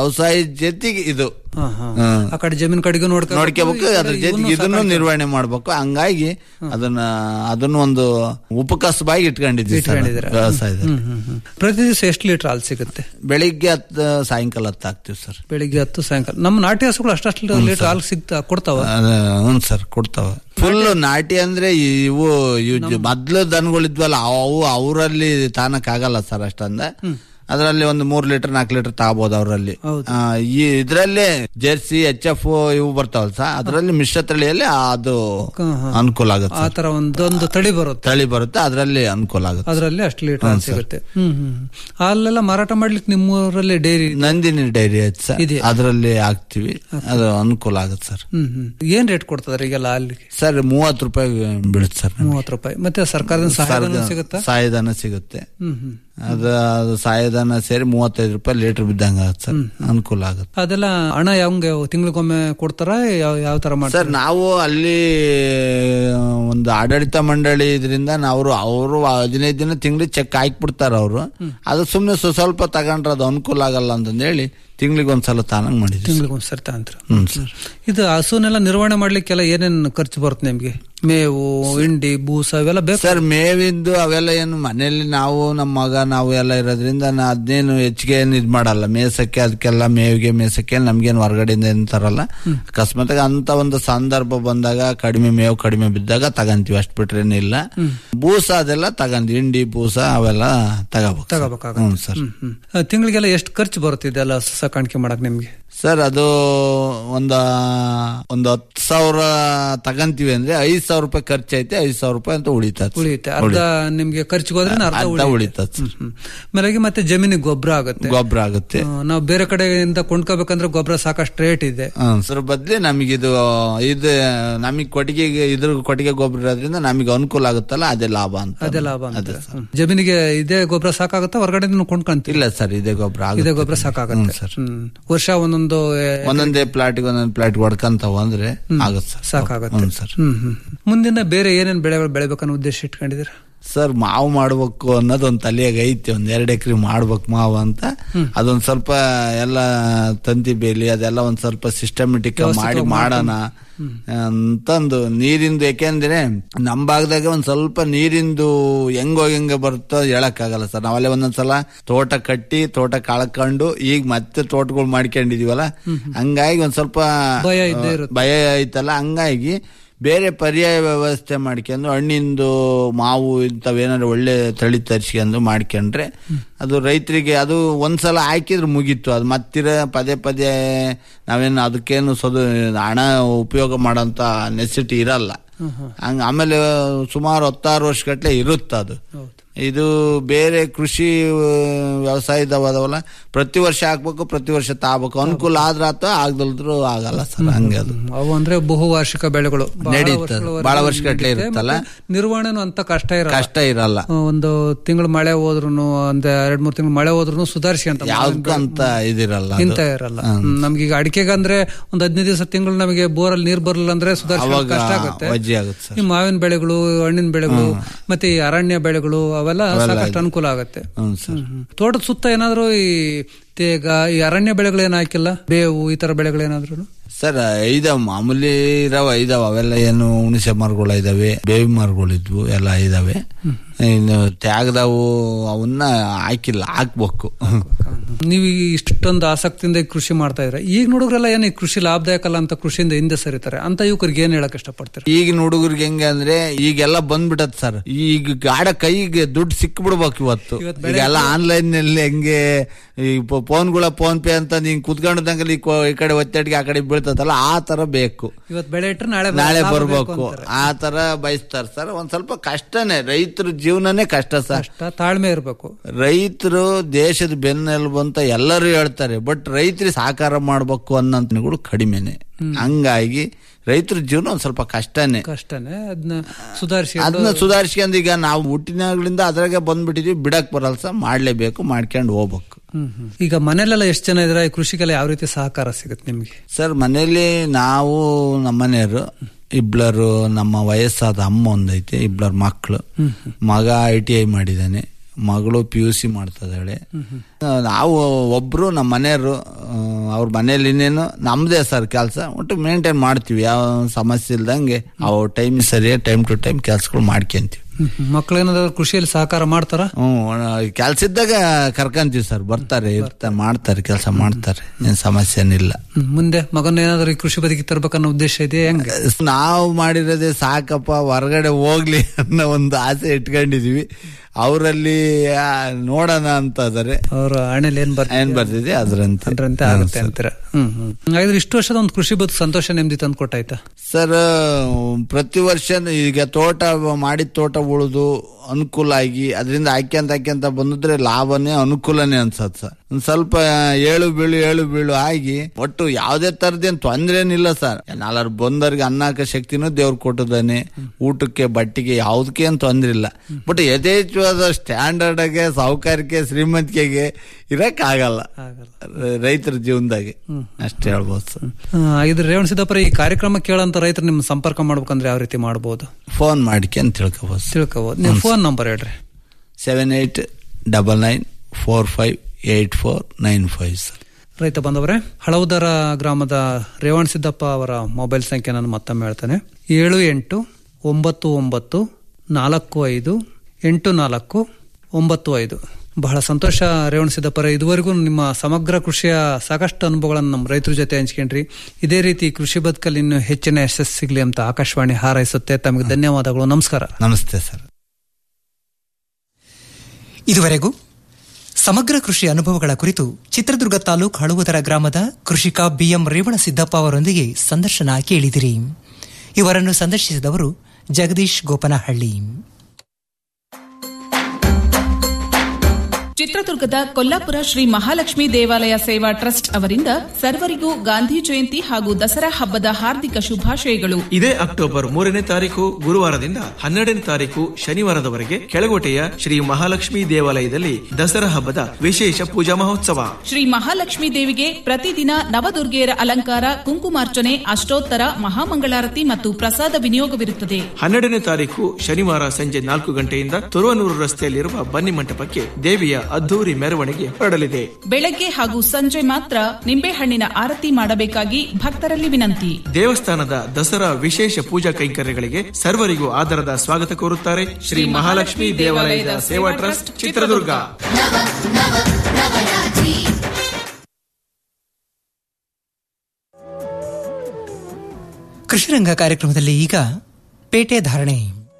ವ್ಯವಸಾಯ ಜೊತೆಗೆ ಇದು ಹಾ, ಹಾ. ಹ್ಮ್. ಆ ಕಡೆ ಜಮೀನ್ ಕಡೆಗೂ ನೋಡ್ಕೊ ನೋಡ್ಕೋಬೇಕು ಅದ್ರ ಜೊತೆಗೆ ಇದನ್ನು ನಿರ್ವಹಣೆ ಮಾಡ್ಬೇಕು ಹಂಗಾಗಿ ಅದನ್ನ ಅದನ್ನ ಒಂದು ಉಪಕಸಬಾಗಿ ಇಟ್ಕೊಂಡಿದ್ವಿ ಸರ್ ಇಟ್ಕೊಂಡಿದ್ದೀರಾ? ವ್ಯವಸಾಯದಲ್ಲಿ ಹ್ಮ್, ಹ್ಮ್, ಹ್ಮ್. ಪ್ರತಿ ದಿವಸ ಎಷ್ಟು ಲೀಟರ್ ಹಾಲು ಸಿಗುತ್ತೆ ಬೆಳಿಗ್ಗೆ ಹತ್ತು ಸಾಯಂಕಾಲ ಹತ್ತು ಹಾಕ್ತಿವಿ ಸರ್ ಬೆಳಿಗ್ಗೆ ಹತ್ತು ಸಾಯಂಕಾಲ ನಮ್ಮ ನಾಟಿ ಹಸುಗಳು ಅಷ್ಟಷ್ಟು ಲೀಟರ್ ಹಾಲು ಸಿಗ್ತಾ ಕೊಡ್ತಾವ ಹ್ಞೂ ಸರ್ ಕೊಡ್ತಾವ ಫುಲ್ ನಾಟಿ ಅಂದ್ರೆ ಇವು ಇವು ಮೊದ್ಲು ದನಗಳಿದ್ವಲ್ಲ ಅವು ಅವರಲ್ಲಿ ತಾನಕ್ ಆಗಲ್ಲ ಸರ್ ಅಷ್ಟಂದ ಅದರಲ್ಲಿ ಒಂದು ಮೂರ್ ಲೀಟರ್ ನಾಲ್ಕು ಲೀಟರ್ ತಗೋಬಹುದು ಅವರಲ್ಲಿ ಈ ಇದ್ರಲ್ಲೇ ಜೆರ್ಸಿ ಎಚ್ ಎಫ್ ಇವು ಬರ್ತಾವಲ್ಲ ಸರ್ ಅದರಲ್ಲಿ ಮಿಶ್ರ ತಳಿಯಲ್ಲಿ ಅದು ಅನುಕೂಲ ಆಗುತ್ತೆ ಆ ಸರ್. ತರ ಒಂದೊಂದು ತಳಿ ಬರುತ್ತೆ ತಳಿ ಬರುತ್ತೆ ಅದರಲ್ಲಿ ಅನುಕೂಲ ಆಗುತ್ತೆ ಅದರಲ್ಲಿ ಅಷ್ಟು ಲೀಟರ್ ಹಾಲು ಸಿಗುತ್ತೆ ಹ್ಮ್ ಹ್ಮ್ ಹಾಲೆಲ್ಲ ಮಾರಾಟ ಮಾಡ್ಲಿಕ್ಕೆ ನಿಮ್ಮೂರಲ್ಲಿ ಡೈರಿ ನಂದಿನಿ ಡೈರಿ ಐತೆ ಸರ್ ಅದರಲ್ಲಿ ಹಾಕ್ತಿವಿ ಅದು ಅನುಕೂಲ ಆಗುತ್ತೆ ಸರ್ ಹ್ಮ್ ಹ್ಮ್ ಏನ್ ರೇಟ್ ಕೊಡ್ತದ್ರಿ ಈಗೆಲ್ಲ ಹಾಲಿಗೆ ಸರ್ ಮೂವತ್ತು ರೂಪಾಯಿ ಬೀಳುತ್ತೆ ಸರ್ ಮೂವತ್ತು ರೂಪಾಯಿ ಮತ್ತೆ ಸರ್ಕಾರದಿಂದ ಸಹಾಯಧನ ಸಿಗುತ್ತಾ ಸಹಾಯಧನ ಸಿಗುತ್ತೆ ಹ್ಮ್ ಹ್ಮ್ ಅದು ಅದು ಸಹಾಯಧನ ಸೇರಿ ಮೂವತ್ತೈದು ರೂಪಾಯಿ ಲೀಟರ್ ಬಿದ್ದಂಗ ಆಗುತ್ತೆ ಸರ್ ಅನುಕೂಲ ಆಗುತ್ತೆ ಅದೆಲ್ಲ ಹಣ ಯಾವಂಗೆ ತಿಂಗಳಿಗೊಮ್ಮೆ ಕೊಡ್ತಾರ ಯಾವ ಯಾವ ತರ ಮಾಡ್ತಾರೆ ಸರ್ ನಾವು ಅಲ್ಲಿ ಒಂದು ಆಡಳಿತ ಮಂಡಳಿ ಇದರಿಂದ ನಾವು ಅವರು ಹದಿನೈದು ದಿನ ತಿಂಗಳಿಗೆ ಚೆಕ್ ಹಾಕ್ಬಿಡ್ತಾರ ಅವರು ಅದು ಸುಮ್ನೆ ಸ್ವ- ಸ್ವಲ್ಪ ತಗೊಂಡ್ರೆ ಅದು ಅನುಕೂಲ ಆಗಲ್ಲ ಅಂತಂದು ಹೇಳಿ ತಿಂಗಳಿಗೆ ಒಂದ್ಸಲ ತಾನಂಗ್ ಮಾಡಿದ್ವಿ ಸರ್. ತಿಂಗಳಿಗೆ ಒಂದ್ಸರಿ ತಾಂತ್ರ ಹ್ಮ್ ಸರ್ ಇದು ಹಸುನೆಲ್ಲ ನಿರ್ವಹಣೆ ಮಾಡ್ಲಿಕ್ಕೆಲ್ಲ ಏನೇನ್ ಖರ್ಚು ಬರುತ್ತೆ ನಿಮ್ಗೆ ಮೇವು ಹಿಂಡಿ ಬೂಸ ಇವೆಲ್ಲ ಬೇಕು ಸರ್ ಮೇವಿಂದು ಅವೆಲ್ಲ ಏನು ಮನೆಯಲ್ಲಿ ನಾವು ನಮ್ಮ ಮಗ ನಾವು ಎಲ್ಲ ಇರೋದ್ರಿಂದ ನಾ ಅದ್ನೇನು ಹೆಚ್ಚಿಗೆ ಏನು ಇದ್ ಮಾಡಲ್ಲ ಮೇಸಕ್ಕೆ ಅದಕ್ಕೆಲ್ಲ ಮೇವಿಗೆ ಮೇಸಕ್ಕೆ ನಮ್ಗೇನು ಹೊರಗಡೆಯಿಂದ ಏನು ತರಲ್ಲ ಅಕಸ್ಮಾತ್ ಅಂತ ಒಂದು ಸಂದರ್ಭ ಬಂದಾಗ ಕಡಿಮೆ ಮೇವು ಕಡಿಮೆ ಬಿದ್ದಾಗ ತಗಂತೀವಿ ಅಷ್ಟು ಬಿಟ್ರೇನಿಲ್ಲ ಬೂಸ ಅದೆಲ್ಲ ತಗಂತೀವಿ ಹಿಂಡಿ ಬೂಸ ಅವೆಲ್ಲ ತಗೋಬೇಕು ಸರ್. ತಗೋಬೇಕಾಗತ್ತೆ. ಹ್ಮ್ ಸರ್ ಹ್ಮ್ ಹ್ಮ್ ಆ, ತಿಂಗಳಿಗೆಲ್ಲ ಎಷ್ಟು ಖರ್ಚು ಬರುತ್ತೆ ಇದೆಲ್ಲ ಹಸು ಸಾಕಾಣಿಕೆ ಮಾಡಕ್ ನಿಮ್ಗೆ ಸರ್ ಅದು ಒಂದ ಒಂದು ಹತ್ತು ಸಾವಿರ ತಗಂತೀವಿ ಅಂದ್ರೆ ಐದ್ ಸಾವಿರ ರೂಪಾಯಿ ಖರ್ಚು ಐತೆ ಐದ್ ಸಾವಿರ ರೂಪಾಯಿ ಅಂತ ಉಳಿತದೆ ಉಳಿಯುತ್ತೆ ಅರ್ಧ ನಿಮ್ಗೆ ಖರ್ಚಿಗೆ ಹೋದ್ರೆ ಅರ್ಧ ಅರ್ಧ ಉಳಿಯುತ್ತೆ. ಉಳಿತದೆ ಸರ್. ಹ್ಮ್. ಮೇಲಾಗಿ ಮತ್ತೆ ಜಮೀನಿಗೆ ಗೊಬ್ಬರ ಆಗುತ್ತೆ ಗೊಬ್ಬರ ಆಗುತ್ತೆ ಆ, ನಾವು ಬೇರೆ ಕಡೆಯಿಂದ ಕೊಂಡ್ಕೋಬೇಕಂದ್ರೆ ಗೊಬ್ಬರ ಸಾಕಷ್ಟು ರೇಟ್ ಇದೆ ಅದ್ರ ಬದ್ಲಿ ನಮಗಿದು ಇದು ನಮಗೆ ಕೊಟ್ಟಿಗೆ ಇದ್ರ ಕೊಟ್ಟಿಗೆ ಗೊಬ್ಬರ ಇರೋದ್ರಿಂದ ನಮಗೆ ಅನುಕೂಲ ಆಗುತ್ತಲ್ಲ ಅದೇ ಲಾಭ ಅಂತ ಅದೇ ಲಾಭ ಅಂತ ಹ್ಮ್. ಜಮೀನಿಗೆ ಇದೇ ಗೊಬ್ಬರ ಸಾಕಾಗುತ್ತಾ ಹೊರಗಡೆ ಕೊಂಡ್ಕೊಂತೀವಿ ಇಲ್ಲ ಸರ್ ಇದೇ ಗೊಬ್ಬರ ಇದೇ ಗೊಬ್ಬರ ಸಾಕಾಗುತ್ತೆ ಹ್ಮ್. ವರ್ಷ ಒಂದೊಂದು ಎ, ಒಂದೊಂದೇ ಪ್ಲಾಟಿಗೆ ಒಂದೊಂದು ಪ್ಲಾಟ್ ಹೊಡ್ಕಂತಾವ ಅಂದ್ರೆ ಆಗುತ್ತೆ ಸರ್ ಸಾಕಾಗುತ್ತೆ ಹ್ಮ್ ಸರ್ ಹ್ಮ್ ಹ್ಮ್ ಮುಂದಿನ ಬೇರೆ ಏನೇನ್ ಬೆಳೆಗಳು ಬೆಳಿಬೇಕನ್ನೋ ಉದ್ದೇಶ ಇಟ್ಕೊಂಡಿದ್ದೀರಾ ಸರ್ ಮಾವು ಮಾಡ್ಬೇಕು ಅನ್ನೋದು ಒಂದ್ ತಲೆಯಾಗ ಐತಿ ಒಂದ್ ಎರಡ್ ಎಕರೆ ಮಾಡ್ಬೇಕು ಮಾವು ಅಂತ ಅದೊಂದ್ ಸ್ವಲ್ಪ ಎಲ್ಲ ತಂತಿ ಬೇಲಿ ಅದೆಲ್ಲ ಒಂದ್ ಸ್ವಲ್ಪ ಸಿಸ್ಟಮೆಟಿಕ್ ಮಾಡಿ ಮಾಡೋಣ ಅಂತಂದು ನೀರಿಂದು ಯಾಕೆಂದ್ರೆ ನಮ್ ಭಾಗದಾಗ ಒಂದ್ ಸ್ವಲ್ಪ ನೀರಿಂದು ಹೆಂಗೋ ಹೆಂಗ ಬರುತ್ತೋ ಹೇಳಕ್ಕಾಗಲ್ಲ ಸರ್ ನಾವಲ್ಲೇ ಒಂದೊಂದ್ಸಲ ತೋಟ ಕಟ್ಟಿ ತೋಟ ಕಳ್ಕೊಂಡು ಈಗ ಮತ್ತೆ ತೋಟಗಳು ಮಾಡ್ಕೊಂಡಿದೀವಲ್ಲ ಹಂಗಾಗಿ ಒಂದ್ ಸ್ವಲ್ಪ ಭಯ ಇದ್ದೇ ಇರುತ್ತೆ. ಭಯ ಐತಲ್ಲ ಹಂಗಾಗಿ ಬೇರೆ ಪರ್ಯಾಯ ವ್ಯವಸ್ಥೆ ಮಾಡ್ಕೊಂಡು ಹಣ್ಣಿಂದು ಮಾವು ಇಂಥವೇನಾದ್ರು ಒಳ್ಳೆ ತಳಿ ತರಿಸ್ಕೊಂಡು ಮಾಡ್ಕೊಂಡ್ರೆ ಅದು ರೈತರಿಗೆ ಅದು ಒಂದ್ಸಲ ಹಾಕಿದ್ರೆ ಮುಗೀತು ಅದು ಮತ್ತಿರ ಪದೇ ಪದೇ ನಾವೇನು ಅದಕ್ಕೇನು ಸದು ಹಣ ಉಪಯೋಗ ಮಾಡೋಂಥ ನೆಸಿಟಿ ಇರಲ್ಲ ಹಂಗ ಆಮೇಲೆ ಸುಮಾರು ಹತ್ತಾರು ವರ್ಷಗಟ್ಲೆ ಇರುತ್ತೆ ಅದು ಇದು ಬೇರೆ ಕೃಷಿ ವ್ಯವಸಾಯದವಲ್ಲ ಪ್ರತಿ ವರ್ಷ ಹಾಕ್ಬೇಕು ಪ್ರತಿ ವರ್ಷ ತಾಬೇಕು ಅನುಕೂಲ ಆದ್ರ ಆತ ಆಗ್ದಲ್ದ್ರು ಆಗಲ್ಲ ಸರ್ ಹಂಗೆ ಅದು ಹ್ಮ್. ಅವು ಅಂದ್ರೆ ಬಹುವಾರ್ಷಿಕ ಬೆಳೆಗಳು ಬಹಳ ನಡೀತದೆ. ವರ್ಷಗಳವರೆಗೆ ಬಹಳ ವರ್ಷಗಟ್ಲೆ ನಡೀತೆ. ಇರುತ್ತಲ್ಲ. ಮತ್ತೆ ನಿರ್ವಹಣೆನೂ ಅಂತ ಕಷ್ಟ ಇರಲ್ಲ ಕಷ್ಟ ಇರಲ್ಲ ಆ, ಒಂದು ತಿಂಗಳು ಮಳೆ ಹೋದ್ರು ಒಂದ್ ಎರಡ್ ಮೂರ್ ತಿಂಗಳು ಮಳೆ ಹೋದ್ರು ಸುಧಾರಿಸಿ ಅಂತ ಯಾವ್ದಕ್ಕೂ ಅಂತ ಇದಿರಲ್ಲ ಅದು. ಇಂತ ಇರಲ್ಲ ಹ್ಮ್. ನಮ್ಗೀಗ ಅಡಿಕೆಗೆ ಅಂದ್ರೆ ಒಂದ್ ಹದಿನೈದು ದಿವಸ ತಿಂಗಳು ನಮಗೆ ಬೋರಲ್ಲಿ ನೀರ್ ಬರಲಿಲ್ಲ ಅಂದ್ರೆ ಸುಧಾರಿಸ ಅವಾಗ ಕಷ್ಟ ಆಗುತ್ತೆ ವಜ್ಜೆ ಆಗುತ್ತೆ ಸರ್ ಈ ಮಾವಿನ ಬೆಳೆಗಳು ಹಣ್ಣಿನ ಬೆಳೆಗಳು ಮತ್ತೆ ಈ ಅರಣ್ಯ ಬೆಳೆಗಳು ಅವೆಲ್ಲ ಸಾಕಷ್ಟು ಅನುಕೂಲ ಆಗುತ್ತೆ ಹ್ಮ್ ಸರ್ ಹ್ಮ್. ತೋಟದ ಸುತ್ತ ಏನಾದ್ರು ಈ ತೇಗ ಈ ಅರಣ್ಯ ಬೆಳೆಗಳು ಏನ್ ಹಾಕಿಲ್ಲ ಬೇವು ಈ ತರ ಬೆಳೆಗಳು ಏನಾದ್ರು ಸರ್ ಐದಾವ ಮಾಮೂಲಿ ಇದಾವ ಐದಾವ ಅವೆಲ್ಲ ಏನು ಹುಣಸೆ ಮರಗಳು ಇದಾವೆ ಬೇವಿ ಮರಗಳು ಇದ್ವು ಎಲ್ಲ ಇದಾವೆ ಇನ್ನು ತ್ಯಾಗದವು ಅವನ್ನ ಹಾಕಿಲ್ಲ ಹಾಕ್ಬೇಕು ನೀವು ಈ ಇಷ್ಟೊಂದು ಆಸಕ್ತಿಯಿಂದ ಈ ಕೃಷಿ ಮಾಡ್ತಾ ಇದ್ರೆ ಈಗ ನೋಡಿದ್ರೆಲ್ಲ ಏನು ಈ ಕೃಷಿ ಲಾಭದಾಯಕ ಅಲ್ಲ ಅಂತ ಕೃಷಿಯಿಂದ ಹಿಂದೆ ಸರಿತಾರೆ ಅಂತ ಯುವಕರಿಗೆ ಏನ್ ಹೇಳಕ್ ಇಷ್ಟಪಡ್ತಾರೆ ಈಗಿನ ಹುಡುಗರಿಗೆ ಹೆಂಗೆ ಅಂದ್ರೆ ಈಗೆಲ್ಲ ಬಂದ್ಬಿಟ್ಟತ್ ಸರ್ ಈಗ ಗಾಡ ಕೈಗೆ ದುಡ್ಡು ಸಿಕ್ಬಿಡ್ಬೇಕು ಇವತ್ತು ಈಗೆಲ್ಲ ಆನ್ಲೈನ್ ನಲ್ಲಿ ಹೆಂಗೆ ಈ ಫೋನ್ಗಳ ಫೋನ್ ಪೇ ಅಂತ ನೀನ್ ಕುತ್ಕೊಂಡಂಗಲ್ಲಿ ಈ ಕಡೆ ಒತ್ತಡಿಗೆ ಆ ಕಡೆ ಬೀಳ್ತದಲ್ಲ ಆ ತರ ಬೇಕು ಇವತ್ತು ಬೆಳೆ ಇಟ್ರೆ ನಾಳೆ ನಾಳೆ ಲಾಭ ಬೇಕು ಬರ್ಬೇಕು ಅಂತಾರೆ. ಆ ತರ ಬಯಸ್ತಾರ ಸರ್ ಒಂದ್ ಸ್ವಲ್ಪ ಕಷ್ಟನೇ ರೈತರ ಜೀವನನೇ ಕಷ್ಟ ಸರ್ ಕಷ್ಟ ತಾಳ್ಮೆ ಇರಬೇಕು ರೈತರು ದೇಶದ ಬೆನ್ನೆಲುಬು ಅಂತ ಎಲ್ಲರೂ ಹೇಳ್ತಾರೆ ಬಟ್ ರೈತರಿಗೆ ಸಾಕಾರ ಮಾಡ್ಬೇಕು ಅನ್ನೋಂತಗಳು ಕಡಿಮೆನೆ ಹಂಗಾಗಿ ರೈತರ ಜೀವನ ಒಂದ್ ಸ್ವಲ್ಪ ಕಷ್ಟನೇ ಕಷ್ಟನೇ ಅದನ್ನ ಸುಧಾರಿಸಿ ಅದನ್ನ ಸುಧಾರಿಸ್ಕೊಂಡು ಈಗ ನಾವು ಹುಟ್ಟಿನಾಗ್ಲಿಂದ ಅದ್ರಾಗೆ ಬಂದ್ಬಿಟ್ಟಿದೀವಿ ಬಿಡಕ್ ಬರಲ್ಲ ಸರ್ ಮಾಡ್ಲೇಬೇಕು ಮಾಡ್ಕೊಂಡು ಹೋಗ್ಬೇಕು ಈಗ ಮನೇಲೆಲ್ಲ ಎಷ್ಟು ಜನ ಇದ್ರೆ ಈ ಕೃಷಿಗೆಲ್ಲ ಯಾವ ರೀತಿ ಸಹಕಾರ ಸಿಗುತ್ತೆ ನಿಮ್ಗೆ ಸರ್ ಮನೇಲಿ ನಾವು ನಮ್ಮನೆಯವರು ಇಬ್ಳರು ನಮ್ಮ ವಯಸ್ಸಾದ ಅಮ್ಮ ಒಂದೈತೆ ಇಬ್ಳರ್ ಮಕ್ಕಳು ಮಗ ಐ ಟಿ ಐ ಮಾಡಿದ್ದಾನೆ ಮಗಳು ಪಿ ಯು ಸಿ ಮಾಡ್ತಿದ್ದಾಳೆ ನಾವು ಒಬ್ರು ನಮ್ಮ ಮನೆಯವರು ಅವ್ರ ಮನೇಲಿ ಇನ್ನೇನು ನಮ್ದೇ ಸರ್ ಕೆಲಸ ಒಟ್ಟು ಮೇಂಟೈನ್ ಮಾಡ್ತೀವಿ ಯಾವ ಸಮಸ್ಯೆ ಇಲ್ದಂಗೆ ಅವು ಟೈಮ್ ಸರಿಯಾಗಿ ಟೈಮ್ ಟು ಟೈಮ್ ಕೆಲ್ಸಗಳು ಮಾಡ್ಕೊಂತೀವಿ ಮಕ್ಕಳೇನಾದ್ರು ಕೃಷಿಯಲ್ಲಿ ಸಹಕಾರ ಮಾಡ್ತಾರ ಹ್ಮ್ ಕೆಲ್ಸ ಇದ್ದಾಗ ಕರ್ಕಂತೀವಿ ಸರ್ ಬರ್ತಾರೆ ಇರ್ತಾರೆ ಮಾಡ್ತಾರೆ ಕೆಲಸ ಮಾಡ್ತಾರೆ ಏನ್ ಸಮಸ್ಯೆ ಏನಿಲ್ಲ ಮುಂದೆ ಮಗನ ಏನಾದ್ರು ಈ ಕೃಷಿ ಬದುಕಿ ತರ್ಬೇಕನ್ನೋ ಉದ್ದೇಶ ಇದೆ ಹೆಂಗೆ ನಾವು ಮಾಡಿರೋದೇ ಸಾಕಪ್ಪ ಹೊರಗಡೆ ಹೋಗ್ಲಿ ಅನ್ನೋ ಒಂದು ಆಸೆ ಇಟ್ಕೊಂಡಿದೀವಿ ಅವರಲ್ಲಿ ನೋಡೋಣ ಅಂತ ಇದಾರೆ ಅವ್ರ ಹಣೆಲಿ ಏನ್ ಬರ್ತಾರೆ ಏನ್ ಬರ್ತಿದೆ ಅದ್ರಂತೆ ಅದ್ರಂತೆ ಆಗುತ್ತೆ ಅಂತೀರ ಹ್ಮ್ ಹ್ಮ್ ಹಾಗಾದ್ರೆ ಇಷ್ಟು ವರ್ಷದ ಒಂದು ಕೃಷಿ ಬದುಕು ಸಂತೋಷ ನೆಮ್ಮದಿ ತಂದು ಕೊಟ್ಟಾಯ್ತಾ ಸರ್ ಪ್ರತಿ ವರ್ಷ ಈಗ ತೋಟ ಮಾಡಿದ ತೋಟ ಉಳಿದು ಅನುಕೂಲ ಆಗಿ ಅದರಿಂದ ಹಾಕ್ಯಂತ ಹಾಕ್ಯಂತ ಬಂದಿದ್ರೆ ಲಾಭನೇ ಅನುಕೂಲನೇ ಅನ್ಸತ್ ಸರ್ ಒಂದ್ ಸ್ವಲ್ಪ ಏಳು ಬೀಳು ಏಳು ಬೀಳು ಆಗಿ ಒಟ್ಟು ಯಾವುದೇ ತರದೇನ್ ತೊಂದ್ರೆ ಏನಿಲ್ಲ ಸರ್ ನಾಲ್ವರು ಬಂದವ್ರಿಗೆ ಅನ್ನಕ ಶಕ್ತಿನೂ ದೇವ್ರು ಕೊಟ್ಟಿದ್ದಾನೆ ಊಟಕ್ಕೆ ಬಟ್ಟಿಗೆ ಯಾವ್ದಕ್ಕೆ ಏನ್ ತೊಂದ್ರೆ ಇಲ್ಲ ಬಟ್ ಯಥೇಚ್ಛವಾದ ಸ್ಟ್ಯಾಂಡರ್ಡ್ ಆಗಿ ಸಾಹುಕಾರಿಕೆ ಶ್ರೀಮಂತಿಕೆಗೆ ಇರಕ್ ಆಗಲ್ಲ ರೈತರ ಜೀವನದಾಗೆ ಅಷ್ಟೇ ಹೇಳ್ಬೋದು ಸರ್ ಇದ್ರ ರೇವಣ ಸಿದ್ದಪ್ಪರ ಈ ಕಾರ್ಯಕ್ರಮ ಕೇಳಂತ ರೈತರು ನಿಮ್ ಸಂಪರ್ಕ ಮಾಡ್ಬೇಕಂದ್ರೆ ಯಾವ ರೀತಿ ಮಾಡ್ಬೋದು ಫೋನ್ ಮಾಡಿಕೆ ಅಂತ ತಿಳ್ಕೊಬೋದು ಸರ್ ತಿಳ್ಕೊಬೋದು ನೀವು ಫೋನ್ ನಂಬರ್ ಹೇಳ್ರಿ seven eight double nine four five eight four nine five sir ರೈತ ಬಂದವರೇ ಹಳವುದರ ಗ್ರಾಮದ ರೇವಣ ಸಿದ್ದಪ್ಪ ಅವರ ಮೊಬೈಲ್ ಸಂಖ್ಯೆ ನಾನು ಮತ್ತೊಮ್ಮೆ ಹೇಳ್ತೇನೆ ಏಳು ಎಂಟು ಒಂಬತ್ತು ಒಂಬತ್ತು ನಾಲ್ಕು ಐದು ಎಂಟು ನಾಲ್ಕು ಒಂಬತ್ತು ಐದು ಬಹಳ ಸಂತೋಷ ರೇವಣ ಸಿದ್ದಪ್ಪರ ಇದುವರೆಗೂ ನಿಮ್ಮ ಸಮಗ್ರ ಕೃಷಿಯ ಸಾಕಷ್ಟು ಅನುಭವಗಳನ್ನು ನಮ್ಮ ರೈತರ ಜೊತೆ ಹಂಚ್ಕೊಂಡ್ರಿ ಇದೇ ರೀತಿ ಕೃಷಿ ಬದುಕಲ್ಲಿ ಇನ್ನೂ ಹೆಚ್ಚಿನ ಯಶಸ್ಸು ಸಿಗ್ಲಿ ಅಂತ ಆಕಾಶವಾಣಿ ಹಾರೈಸುತ್ತೆ ತಮಗೆ ಧನ್ಯವಾದಗಳು ನಮಸ್ಕಾರ ನಮಸ್ತೆ ಸರ್ ಇದುವರೆಗೂ ಸಮಗ್ರ ಕೃಷಿ ಅನುಭವಗಳ ಕುರಿತು ಚಿತ್ರದುರ್ಗ ತಾಲೂಕು ಹಳುವುದರ ಗ್ರಾಮದ ಕೃಷಿಕ ಬಿಎಂ ರೇವಣ ಸಿದ್ದಪ್ಪ ಅವರೊಂದಿಗೆ ಸಂದರ್ಶನ ಕೇಳಿದಿರಿ ಇವರನ್ನು ಸಂದರ್ಶಿಸಿದವರು ಜಗದೀಶ್ ಗೋಪನಹಳ್ಳಿ ಚಿತ್ರದುರ್ಗದ ಕೊಲ್ಲಾಪುರ ಶ್ರೀ ಮಹಾಲಕ್ಷ್ಮಿ ದೇವಾಲಯ ಸೇವಾ ಟ್ರಸ್ಟ್ ಅವರಿಂದ ಸರ್ವರಿಗೂ ಗಾಂಧಿ ಜಯಂತಿ ಹಾಗೂ ದಸರಾ ಹಬ್ಬದ ಹಾರ್ದಿಕ ಶುಭಾಶಯಗಳು ಇದೇ ಅಕ್ಟೋಬರ್ ಮೂರನೇ ತಾರೀಕು ಗುರುವಾರದಿಂದ ಹನ್ನೆರಡನೇ ತಾರೀಕು ಶನಿವಾರದವರೆಗೆ ಕೆಳಗೋಟೆಯ ಶ್ರೀ ಮಹಾಲಕ್ಷ್ಮಿ ದೇವಾಲಯದಲ್ಲಿ ದಸರಾ ಹಬ್ಬದ ವಿಶೇಷ ಪೂಜಾ ಮಹೋತ್ಸವ ಶ್ರೀ ಮಹಾಲಕ್ಷ್ಮಿ ದೇವಿಗೆ ಪ್ರತಿದಿನ ನವದುರ್ಗೆಯರ ಅಲಂಕಾರ ಕುಂಕುಮಾರ್ಚನೆ ಅಷ್ಟೋತ್ತರ ಮಹಾಮಂಗಳಾರತಿ ಮತ್ತು ಪ್ರಸಾದ ವಿನಿಯೋಗವಿರುತ್ತದೆ ಹನ್ನೆರಡನೇ ತಾರೀಕು ಶನಿವಾರ ಸಂಜೆ ನಾಲ್ಕು ಗಂಟೆಯಿಂದ ತುರುವನೂರು ರಸ್ತೆಯಲ್ಲಿರುವ ಬನ್ನಿ ಮಂಟಪಕ್ಕೆ ದೇವಿಯ ಅದ್ದೂರಿ ಮೆರವಣಿಗೆ ಹೊರಡಲಿದೆ ಬೆಳಗ್ಗೆ ಹಾಗೂ ಸಂಜೆ ಮಾತ್ರ ನಿಂಬೆಹಣ್ಣಿನ ಆರತಿ ಮಾಡಬೇಕಾಗಿ ಭಕ್ತರಲ್ಲಿ ವಿನಂತಿ ದೇವಸ್ಥಾನದ ದಸರಾ ವಿಶೇಷ ಪೂಜಾ ಕೈಂಕರ್ಯಗಳಿಗೆ ಸರ್ವರಿಗೂ ಆದರದ ಸ್ವಾಗತ ಕೋರುತ್ತಾರೆ ಶ್ರೀ ಮಹಾಲಕ್ಷ್ಮಿ ದೇವಾಲಯದ ಸೇವಾ ಟ್ರಸ್ಟ್ ಚಿತ್ರದುರ್ಗ ಕೃಷಿರಂಗ ಕಾರ್ಯಕ್ರಮದಲ್ಲಿ ಈಗ ಪೇಟೆ ಧಾರಣೆ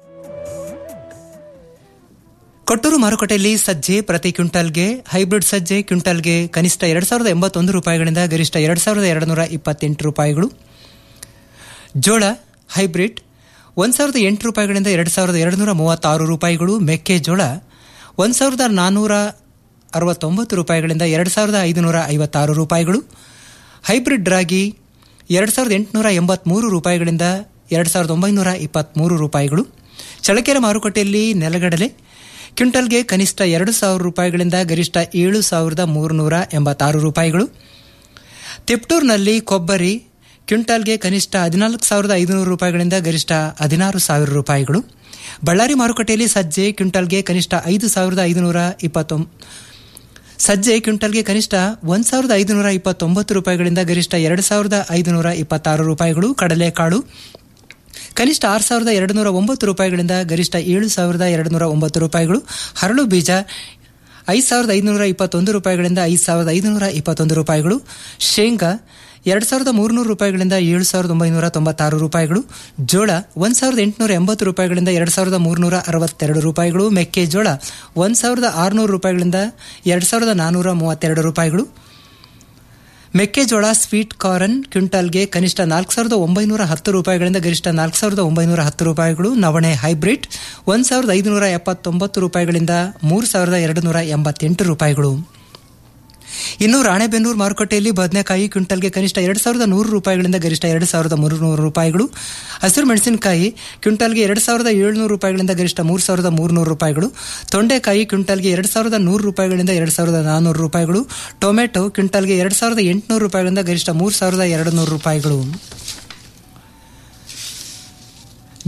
ಕೊಟ್ಟೂರು ಮಾರುಕಟ್ಟೆಯಲ್ಲಿ ಸಜ್ಜೆ ಪ್ರತಿ ಕ್ವಿಂಟಲ್ಗೆ ಹೈಬ್ರಿಡ್ ಸಜ್ಜೆ ಕ್ವಿಂಟಲ್ಗೆ ಕನಿಷ್ಠ ಎರಡು ಸಾವಿರದ ಎಂಬತ್ತೊಂದು ರೂಪಾಯಿಗಳಿಂದ ಗರಿಷ್ಠ ಎರಡು ಸಾವಿರದ ಎರಡು ನೂರ ಇಪ್ಪತ್ತೆಂಟು ರೂಪಾಯಿಗಳು ಜೋಳ ಹೈಬ್ರಿಡ್ ಒಂದು ಸಾವಿರದ ಎಂಟು ರೂಪಾಯಿಗಳಿಂದ ಎರಡು ಸಾವಿರದ ಎರಡು ನೂರ ಮೂವತ್ತಾರು ರೂಪಾಯಿಗಳು ಮೆಕ್ಕೆಜೋಳ ಒಂದು ಸಾವಿರದ ನಾನ್ನೂರ ಅರವತ್ತೊಂಬತ್ತು ರೂಪಾಯಿಗಳಿಂದ ಎರಡು ಸಾವಿರದ ಐದುನೂರ ಐವತ್ತಾರು ರೂಪಾಯಿಗಳು ಹೈಬ್ರಿಡ್ ರಾಗಿ ಎರಡು ಸಾವಿರದ ಎಂಟುನೂರ ಎಂಬತ್ತ್ಮೂರು ರೂಪಾಯಿಗಳಿಂದ ಎರಡು ಸಾವಿರದ ಒಂಬೈನೂರ ಇಪ್ಪತ್ತ್ಮೂರು ರೂಪಾಯಿಗಳು ಚಳಕೆರೆ ಮಾರುಕಟ್ಟೆಯಲ್ಲಿ ನೆಲಗಡಲೆ ಕ್ವಿಂಟಲ್ಗೆ ಕನಿಷ್ಠ ಎರಡು ಸಾವಿರ ರೂಪಾಯಿಗಳಿಂದ ಗರಿಷ್ಠ ಏಳು ಸಾವಿರದ ಮೂರುನೂರ ಎಂಬತ್ತಾರು ರೂಪಾಯಿಗಳು ತಿಪ್ಟೂರಿನಲ್ಲಿ ಕೊಬ್ಬರಿ ಕ್ವಿಂಟಲ್ಗೆ ಕನಿಷ್ಠ ಹದಿನಾಲ್ಕು ಸಾವಿರದ ಐದುನೂರು ರೂಪಾಯಿಗಳಿಂದ ಗರಿಷ್ಠ ಹದಿನಾರು ಸಾವಿರ ರೂಪಾಯಿಗಳು ಬಳ್ಳಾರಿ ಮಾರುಕಟ್ಟೆಯಲ್ಲಿ ಸಜ್ಜೆ ಕ್ವಿಂಟಲ್ಗೆ ಕನಿಷ್ಠ ಐದು ಸಾವಿರದ ಐದುನೂರ ಇಪ್ಪತ್ತೊಂ ಸಜ್ಜೆ ಕ್ವಿಂಟಲ್ಗೆ ಕನಿಷ್ಠ ಒಂದು ಸಾವಿರದ ಐದುನೂರ ಇಪ್ಪತ್ತೊಂಬತ್ತು ರೂಪಾಯಿಗಳಿಂದ ಗರಿಷ್ಠ ಎರಡು ಸಾವಿರದ ಐದುನೂರ ಇಪ್ಪತ್ತಾರು ರೂಪಾಯಿಗಳು ಕಡಲೆಕಾಳು ಕನಿಷ್ಠ ಆರು ಸಾವಿರದ ಎರಡು ನೂರ ಒಂಬತ್ತು ರೂಪಾಯಿಗಳಿಂದ ಗರಿಷ್ಠ ಏಳು ಸಾವಿರದ ಎರಡು ನೂರ ಒಂಬತ್ತು ರೂಪಾಯಿಗಳು ಹರಳು ಬೀಜ ಐದು ಸಾವಿರದ ಐದುನೂರ ಇಪ್ಪತ್ತೊಂದು ರೂಪಾಯಿಗಳಿಂದ ಐದು ಸಾವಿರದ ಐದುನೂರ ಇಪ್ಪತ್ತೊಂದು ರೂಪಾಯಿಗಳು ಶೇಂಗಾ ಎರಡು ಸಾವಿರದ ಮೂರುನೂರು ರೂಪಾಯಿಗಳಿಂದ ಏಳು ಸಾವಿರದ ಒಂಬೈನೂರ ತೊಂಬತ್ತಾರು ರೂಪಾಯಿಗಳು ಜೋಳ ಒಂದು ಸಾವಿರದ ಎಂಟುನೂರ ಎಂಬತ್ತು ರೂಪಾಯಿಗಳಿಂದ ಎರಡು ಸಾವಿರದ ಮೂರುನೂರ ಅರವತ್ತೆರಡು ರೂಪಾಯಿಗಳು ಮೆಕ್ಕೆಜೋಳ ಒಂದು ಸಾವಿರದ ಆರುನೂರು ರೂಪಾಯಿಗಳಿಂದ ಎರಡು ಸಾವಿರದ ನಾನ್ನೂರ ಮೂವತ್ತೆರಡು ರೂಪಾಯಿಗಳು ಮೆಕ್ಕೆಜೋಳ ಸ್ವೀಟ್ ಕಾರ್ನ್ ಕ್ವಿಂಟಲ್ಗೆ ಕನಿಷ್ಠ ನಾಲ್ಕು ಸಾವಿರದ ಒಂಬೈನೂರ ಹತ್ತು ರೂಪಾಯಿಗಳಿಂದ ಗರಿಷ್ಠ ನಾಲ್ಕು ಸಾವಿರದ ಒಂಬೈನೂರ ಹತ್ತು ರೂಪಾಯಿಗಳು ನವಣೆ ಹೈಬ್ರಿಡ್ ಒಂದು ಸಾವಿರದ ಐದುನೂರ ಎಪ್ಪತ್ತೊಂಬತ್ತು ರೂಪಾಯಿಗಳಿಂದ ಮೂರು ಸಾವಿರದ ಎರಡು ನೂರ ಎಂಬತ್ತೆಂಟು ರೂಪಾಯಿಗಳು ಇನ್ನು ರಾಣೆಬೆನ್ನೂರು ಮಾರುಕಟ್ಟೆಯಲ್ಲಿ ಬದನೆಕಾಯಿ ಕ್ವಿಂಟಲ್ಗೆ ಕನಿಷ್ಠ ಎರಡು ಸಾವಿರದ ನೂರು ರೂಪಾಯಿಗಳಿಂದ ಗರಿಷ್ಠ ಎರಡು ಸಾವಿರದ ಮೂರುನೂರು ರೂಪಾಯಿಗಳು ಹಸಿರು ಮೆಣಸಿನಕಾಯಿ ಕ್ವಿಂಟಲ್ಗೆ ಎರಡು ಸಾವಿರದ ಏಳುನೂರು ರೂಪಾಯಿಗಳಿಂದ ಗರಿಷ್ಠ ಮೂರು ಸಾವಿರದ ಮೂರುನೂರು ರೂಪಾಯಿಗಳು ತೊಂಡೆಕಾಯಿ ಕ್ವಿಂಟಲ್ಗೆ ಎರಡು ಸಾವಿರದ ನೂರು ರೂಪಾಯಿಗಳಿಂದ ಎರಡು ಸಾವಿರದ ನಾನ್ನೂರು ರೂಪಾಯಿಗಳು ಟೊಮೆಟೊ ಕ್ವಿಂಟಲ್ಗೆ ಎರಡು ಸಾವಿರದ ಎಂಟುನೂರು ರೂಪಾಯಿಗಳಿಂದ ಗರಿಷ್ಠ ಮೂರು ಸಾವಿರದ ಎರಡು ನೂರು ರೂಪಾಯಿಗಳು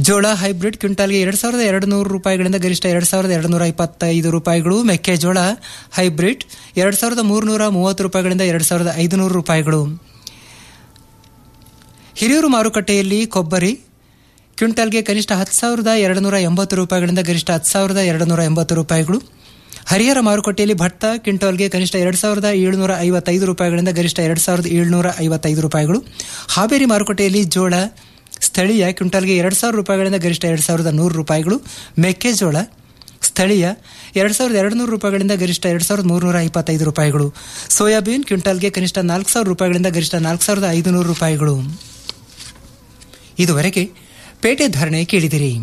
ಜೋಳ ಹೈಬ್ರಿಡ್ ಕ್ವಿಂಟಾಲ್ಗೆ ಎರಡು ಸಾವಿರದ ಎರಡು ನೂರು ರೂಪಾಯಿಗಳಿಂದ ಗರಿಷ್ಠ ಎರಡು ಸಾವಿರದ ಎರಡು ನೂರ ಇಪ್ಪತ್ತೈದು ರೂಪಾಯಿಗಳು ಮೆಕ್ಕೆಜೋಳ ಹೈಬ್ರಿಡ್ ಎರಡು ಸಾವಿರದ ಮೂರುನೂರ ಮೂವತ್ತು ರೂಪಾಯಿಗಳಿಂದ ಎರಡು ಸಾವಿರದ ಐದುನೂರು ರೂಪಾಯಿಗಳು ಹಿರಿಯೂರು ಮಾರುಕಟ್ಟೆಯಲ್ಲಿ ಕೊಬ್ಬರಿ ಕ್ವಿಂಟಾಲ್ಗೆ ಕನಿಷ್ಠ ಹತ್ತು ಸಾವಿರದ ಎರಡು ನೂರ ಎಂಬತ್ತು ರೂಪಾಯಿಗಳಿಂದ ಗರಿಷ್ಠ ಹತ್ತು ಸಾವಿರದ ಎರಡು ನೂರ ಎಂಬತ್ತು ರೂಪಾಯಿಗಳು ಹರಿಹರ ಮಾರುಕಟ್ಟೆಯಲ್ಲಿ ಭತ್ತ ಕ್ವಿಂಟಾಲ್ಗೆ ಕನಿಷ್ಠ ಎರಡು ಸಾವಿರದ ಏಳುನೂರ ಐವತ್ತೈದು ರೂಪಾಯಿಗಳಿಂದ ಗರಿಷ್ಠ ಎರಡು ಸಾವಿರದ ಏಳುನೂರ ಐವತ್ತೈದು ರೂಪಾಯಿಗಳು ಹಾವೇರಿ ಮಾರುಕಟ್ಟೆಯಲ್ಲಿ ಜೋಳ ಸ್ಥಳೀಯ ಕ್ವಿಂಟಾಲ್ಗೆ ಎರಡು ಸಾವಿರ ರೂಪಾಯಿಗಳಿಂದ ಗರಿಷ್ಠ ಎರಡು ಸಾವಿರದ ನೂರು ರೂಪಾಯಿಗಳು ಮೆಕ್ಕೆಜೋಳ ಸ್ಥಳೀಯ ಎರಡು ಸಾವಿರದ ಎರಡು ನೂರು ರೂಪಾಯಿಗಳಿಂದ ಗರಿಷ್ಠ ಎರಡು ಸಾವಿರದ ಮೂರುನೂರ ಇಪ್ಪತ್ತೈದು ರೂಪಾಯಿಗಳು ಸೋಯಾಬೀನ್ ಕ್ವಿಂಟಾಲ್ಗೆ ಕನಿಷ್ಠ ನಾಲ್ಕು ಸಾವಿರ ರೂಪಾಯಿಗಳಿಂದ ಗರಿಷ್ಠ ನಾಲ್ಕು ಸಾವಿರದ ಐದುನೂರು ರೂಪಾಯಿಗಳು ಇದುವರೆಗೆ ಪೇಟೆ ಧಾರಣೆ ಕೇಳಿದಿರಿ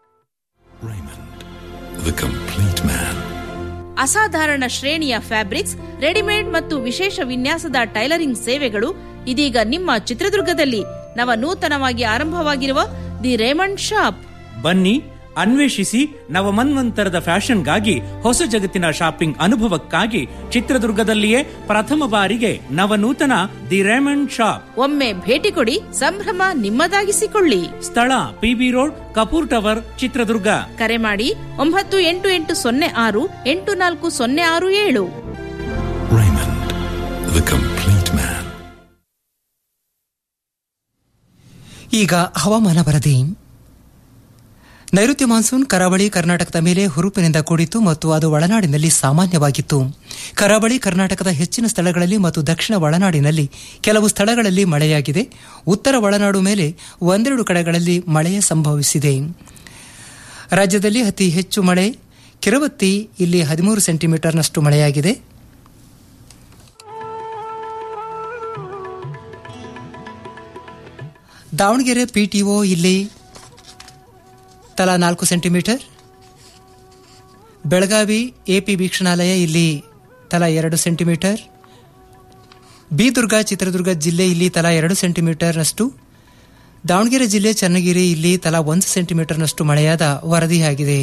The complete man. ಅಸಾಧಾರಣ ಶ್ರೇಣಿಯ ಫ್ಯಾಬ್ರಿಕ್ಸ್ ರೆಡಿಮೇಡ್ ಮತ್ತು ವಿಶೇಷ ವಿನ್ಯಾಸದ ಟೈಲರಿಂಗ್ ಸೇವೆಗಳು ಇದೀಗ ನಿಮ್ಮ ಚಿತ್ರದುರ್ಗದಲ್ಲಿ ನವನೂತನವಾಗಿ ಆರಂಭವಾಗಿರುವ ದಿ ರೇಮಂಡ್ ಶಾಪ್ ಬನ್ನಿ ಅನ್ವೇಷಿಸಿ ನವಮನ್ವಂತರದ ಫ್ಯಾಷನ್ಗಾಗಿ ಹೊಸ ಜಗತ್ತಿನ ಶಾಪಿಂಗ್ ಅನುಭವಕ್ಕಾಗಿ ಚಿತ್ರದುರ್ಗದಲ್ಲಿಯೇ ಪ್ರಥಮ ಬಾರಿಗೆ ನವನೂತನ ದಿ ರೇಮಂಡ್ ಶಾಪ್ ಒಮ್ಮೆ ಭೇಟಿ ಕೊಡಿ ಸಂಭ್ರಮ ನಿಮ್ಮದಾಗಿಸಿಕೊಳ್ಳಿ ಸ್ಥಳ PB road Kapoor tower Chitradurga ಕರೆ ಮಾಡಿ ಒಂಬತ್ತು ಎಂಟು ಎಂಟು ಸೊನ್ನೆ ಆರು ಎಂಟು ನಾಲ್ಕು ಸೊನ್ನೆ ಆರು ಏಳು Raymond, the complete man. ಈಗ ಹವಾಮಾನ ವರದಿ ನೈಋತ್ಯ ಮಾನ್ಸೂನ್ ಕರಾವಳಿ ಕರ್ನಾಟಕದ ಮೇಲೆ ಹುರುಪಿನಿಂದ ಕೂಡಿತ್ತು ಮತ್ತು ಅದು ಒಳನಾಡಿನಲ್ಲಿ ಸಾಮಾನ್ಯವಾಗಿತ್ತು ಕರಾವಳಿ ಕರ್ನಾಟಕದ ಹೆಚ್ಚಿನ ಸ್ಥಳಗಳಲ್ಲಿ ಮತ್ತು ದಕ್ಷಿಣ ಒಳನಾಡಿನಲ್ಲಿ ಕೆಲವು ಸ್ಥಳಗಳಲ್ಲಿ ಮಳೆಯಾಗಿದೆ ಉತ್ತರ ಒಳನಾಡು ಮೇಲೆ ಒಂದೆರಡು ಕಡೆಗಳಲ್ಲಿ ಮಳೆಯ ಸಂಭವಿಸಿದೆ ರಾಜ್ಯದಲ್ಲಿ ಅತಿ ಹೆಚ್ಚು ಮಳೆ ಕಿರವತ್ತಿ ಇಲ್ಲಿ ಹದಿಮೂರು ಸೆಂಟಿಮೀಟರ್ನಷ್ಟು ಮಳೆಯಾಗಿದೆ ದಾವಣಗೆರೆ ಪಿಟಿಒ ಇಲ್ಲಿ ತಲಾ ನಾಲ್ಕು ಸೆಂಟಿಮೀಟರ್ ಬೆಳಗಾವಿ ಎಪಿ ವೀಕ್ಷಣಾಲಯ ಇಲ್ಲಿ ತಲಾ ಎರಡು ಸೆಂಟಿಮೀಟರ್ ಬಿ ದುರ್ಗ ಚಿತ್ರದುರ್ಗ ಜಿಲ್ಲೆ ಇಲ್ಲಿ ತಲಾ ಎರಡು ಸೆಂಟಿಮೀಟರ್ನಷ್ಟು ದಾವಣಗೆರೆ ಜಿಲ್ಲೆ ಚನ್ನಗಿರಿ ಇಲ್ಲಿ ತಲಾ ಒಂದು ಸೆಂಟಿಮೀಟರ್ನಷ್ಟು ಮಳೆಯಾದ ವರದಿಯಾಗಿದೆ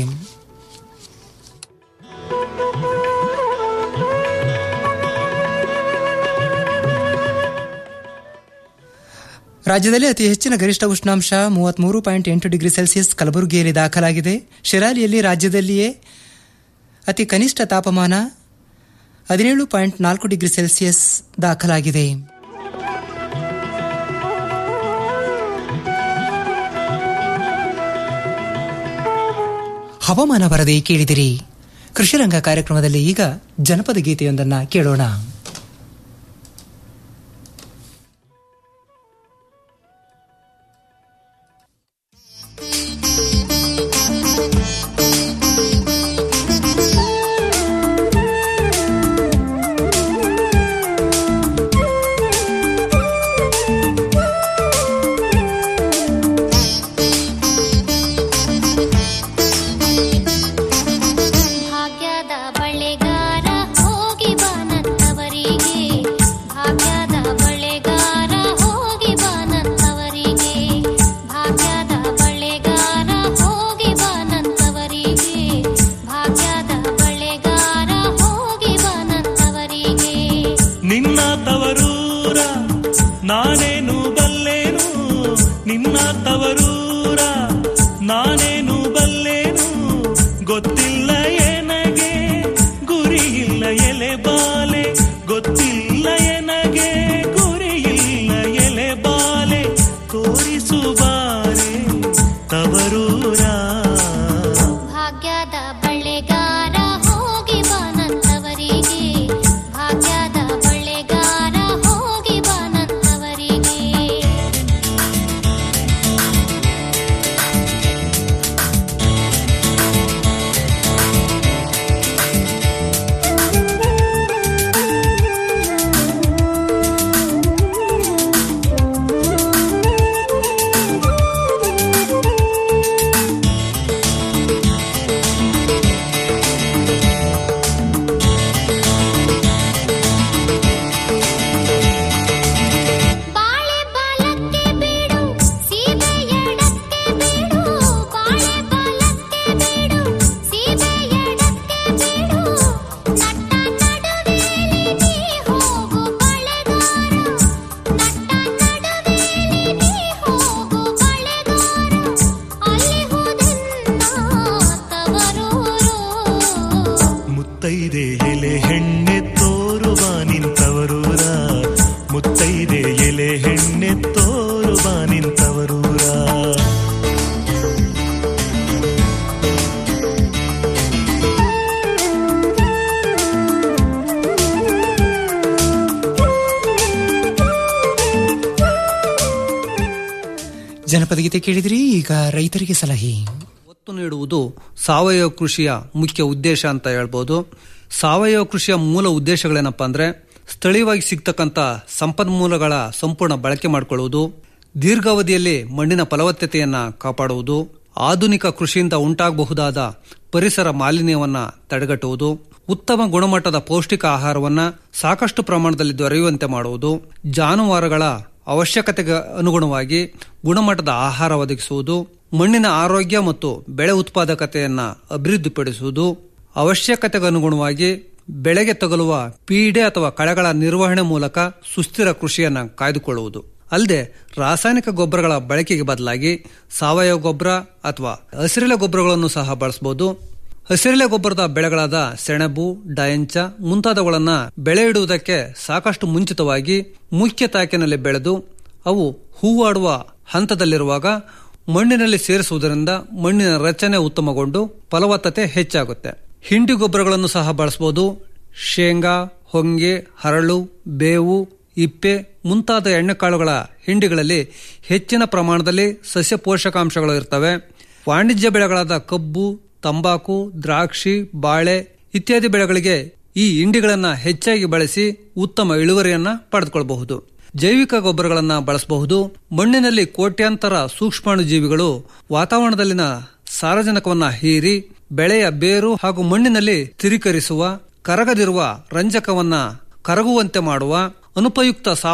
ರಾಜ್ಯದಲ್ಲಿ ಅತಿ ಹೆಚ್ಚಿನ ಗರಿಷ್ಠ ಉಷ್ಣಾಂಶ ಮೂವತ್ಮೂರು ಪಾಯಿಂಟ್ ಎಂಟು ಡಿಗ್ರಿ ಸೆಲ್ಸಿಯಸ್ ಕಲಬುರಗಿಯಲ್ಲಿ ದಾಖಲಾಗಿದೆ ಶಿರಾಲಿಯಲ್ಲಿ ರಾಜ್ಯದಲ್ಲಿಯೇ ಅತಿ ಕನಿಷ್ಠ ತಾಪಮಾನ ಹದಿನೇಳು ಪಾಯಿಂಟ್ ನಾಲ್ಕು ಡಿಗ್ರಿ ಸೆಲ್ಸಿಯಸ್ ದಾಖಲಾಗಿದೆ ಹವಾಮಾನ ವರದಿ ಕೇಳಿದಿರಿ ಕೃಷಿರಂಗ ಕಾರ್ಯಕ್ರಮದಲ್ಲಿ ಈಗ ಜನಪದ ಗೀತೆಯೊಂದನ್ನ ಕೇಳೋಣ ಭಾಗ್ಯದ ಬಳೆಗಾರ ಹೋಗಿ ಬಾನತ್ತವರಿಗೆ ಭಾಗ್ಯದ ಬಳೆಗಾರ ಹೋಗಿ ಬಾನತ್ತವರಿಗೆ ಭಾಗ್ಯದ ಬಳೆಗಾರ ಹೋಗಿ ಬಾನತ್ತವರಿಗೆ ಭಾಗ್ಯದ ಬಳೆಗಾರ ಹೋಗಿ ಬಾನತ್ತವರಿಗೆ ನಿನ್ನ ತವರೂರ ನಾನೇನು ಬಲ್ಲೇನು ನಿನ್ನ ತವರೂರ ನಾನೇನು ಬಲ್ಲೇನು ಗೊತ್ತಿಲ್ಲ ಏನಗೆ ಗುರಿಯಿಲ್ಲ ಎಲೆ ಬಾಲೆ ಗೊತ್ತಿಲ್ಲ ಏನಗೆ ಗುರಿಯಿಲ್ಲ ಎಲೆ ಬಾಲೆ ತೋರಿಸುಬಾರೆ ತವರೂರ ಭಾಗ್ಯದ ಬಳೆಗಾರ ಹೋಗಿ ಬಾನತ್ತವರಿಗೆ ಭಾಗ್ಯದ ಬಳೆಗಾರ ಹೋಗಿ ಬಾನತ್ತವರಿಗೆ ಮುತ್ತೈದೆ ಎಲೆ ಹೆಣ್ಣೆ ತೋರುವ ನಿಂತವರೂರ ಮುತ್ತೈದೆ ಎಲೆ ಹೆಣ್ಣೆ ತೋರುವ ನಿಂತವರೂರ ಜನಪದ ಗೀತೆ ಕೇಳಿದ್ರಿ ಈಗ ರೈತರಿಗೆ ಸಲಹೆ ಒತ್ತು ನೀಡುವುದು ಸಾವಯವ ಕೃಷಿಯ ಮುಖ್ಯ ಉದ್ದೇಶ ಅಂತ ಹೇಳ್ಬೋದು ಸಾವಯವ ಕೃಷಿಯ ಮೂಲ ಉದ್ದೇಶಗಳೇನಪ್ಪ ಅಂದ್ರೆ ಸ್ಥಳೀಯವಾಗಿ ಸಿಗ್ತಕ್ಕಂಥ ಸಂಪನ್ಮೂಲಗಳ ಸಂಪೂರ್ಣ ಬಳಕೆ ಮಾಡಿಕೊಳ್ಳುವುದು ದೀರ್ಘಾವಧಿಯಲ್ಲಿ ಮಣ್ಣಿನ ಫಲವತ್ತತೆಯನ್ನ ಕಾಪಾಡುವುದು ಆಧುನಿಕ ಕೃಷಿಯಿಂದ ಉಂಟಾಗಬಹುದಾದ ಪರಿಸರ ಮಾಲಿನ್ಯವನ್ನ ತಡೆಗಟ್ಟುವುದು ಉತ್ತಮ ಗುಣಮಟ್ಟದ ಪೌಷ್ಟಿಕ ಆಹಾರವನ್ನ ಸಾಕಷ್ಟು ಪ್ರಮಾಣದಲ್ಲಿ ದೊರೆಯುವಂತೆ ಮಾಡುವುದು ಜಾನುವಾರುಗಳ ಅವಶ್ಯಕತೆಗೆ ಅನುಗುಣವಾಗಿ ಗುಣಮಟ್ಟದ ಆಹಾರ ಒದಗಿಸುವುದು ಮಣ್ಣಿನ ಆರೋಗ್ಯ ಮತ್ತು ಬೆಳೆ ಉತ್ಪಾದಕತೆಯನ್ನ ಅಭಿವೃದ್ಧಿಪಡಿಸುವುದು ಅವಶ್ಯಕತೆಗೆ ಅನುಗುಣವಾಗಿ ಬೆಳೆಗೆ ತಗುಲುವ ಪೀಡೆ ಅಥವಾ ಕಳೆಗಳ ನಿರ್ವಹಣೆ ಮೂಲಕ ಸುಸ್ಥಿರ ಕೃಷಿಯನ್ನ ಕಾಯ್ದುಕೊಳ್ಳುವುದು ಅಲ್ಲದೆ ರಾಸಾಯನಿಕ ಗೊಬ್ಬರಗಳ ಬಳಕೆಗೆ ಬದಲಾಗಿ ಸಾವಯವ ಗೊಬ್ಬರ ಅಥವಾ ಹಸಿರೆಲೆ ಗೊಬ್ಬರಗಳನ್ನು ಸಹ ಬಳಸಬಹುದು ಹಸಿರೆಲೆ ಗೊಬ್ಬರದ ಬೆಳೆಗಳಾದ ಸೆಣಬು ಡಯಂಚ ಮುಂತಾದವುಗಳನ್ನ ಬೆಳೆ ಇಡುವುದಕ್ಕೆ ಸಾಕಷ್ಟು ಮುಂಚಿತವಾಗಿ ಮುಖ್ಯ ತಾಕಿನಲ್ಲಿ ಬೆಳೆದು ಅವು ಹೂವಾಡುವ ಹಂತದಲ್ಲಿರುವಾಗ ಮಣ್ಣಿನಲ್ಲಿ ಸೇರಿಸುವುದರಿಂದ ಮಣ್ಣಿನ ರಚನೆ ಉತ್ತಮಗೊಂಡು ಫಲವತ್ತತೆ ಹೆಚ್ಚಾಗುತ್ತೆ ಹಿಂಡಿ ಗೊಬ್ಬರಗಳನ್ನು ಸಹ ಬಳಸಬಹುದು ಶೇಂಗಾ ಹೊಂಗೆ ಹರಳು ಬೇವು ಇಪ್ಪೆ ಮುಂತಾದ ಎಣ್ಣೆಕಾಳುಗಳ ಹಿಂಡಿಗಳಲ್ಲಿ ಹೆಚ್ಚಿನ ಪ್ರಮಾಣದಲ್ಲಿ ಸಸ್ಯ ಪೋಷಕಾಂಶಗಳು ಇರ್ತವೆ ವಾಣಿಜ್ಯ ಬೆಳೆಗಳಾದ ಕಬ್ಬು ತಂಬಾಕು ದ್ರಾಕ್ಷಿ ಬಾಳೆ ಇತ್ಯಾದಿ ಬೆಳೆಗಳಿಗೆ ಈ ಹಿಂಡಿಗಳನ್ನ ಹೆಚ್ಚಾಗಿ ಬಳಸಿ ಉತ್ತಮ ಇಳುವರಿಯನ್ನ ಪಡೆದುಕೊಳ್ಳಬಹುದು ಜೈವಿಕ ಗೊಬ್ಬರಗಳನ್ನ ಬಳಸಬಹುದು ಮಣ್ಣಿನಲ್ಲಿ ಕೋಟ್ಯಾಂತರ ಸೂಕ್ಷ್ಮಾಣು ಜೀವಿಗಳು ವಾತಾವರಣದಲ್ಲಿನ ಸಾರಜನಕವನ್ನ ಹೀರಿ ಬೆಳೆಯ ಬೇರು ಹಾಗೂ ಮಣ್ಣಿನಲ್ಲಿ ಸ್ಥಿರೀಕರಿಸುವ ಕರಗದಿರುವ ರಂಜಕವನ್ನ ಕರಗುವಂತೆ ಮಾಡುವ ಅನುಪಯುಕ್ತ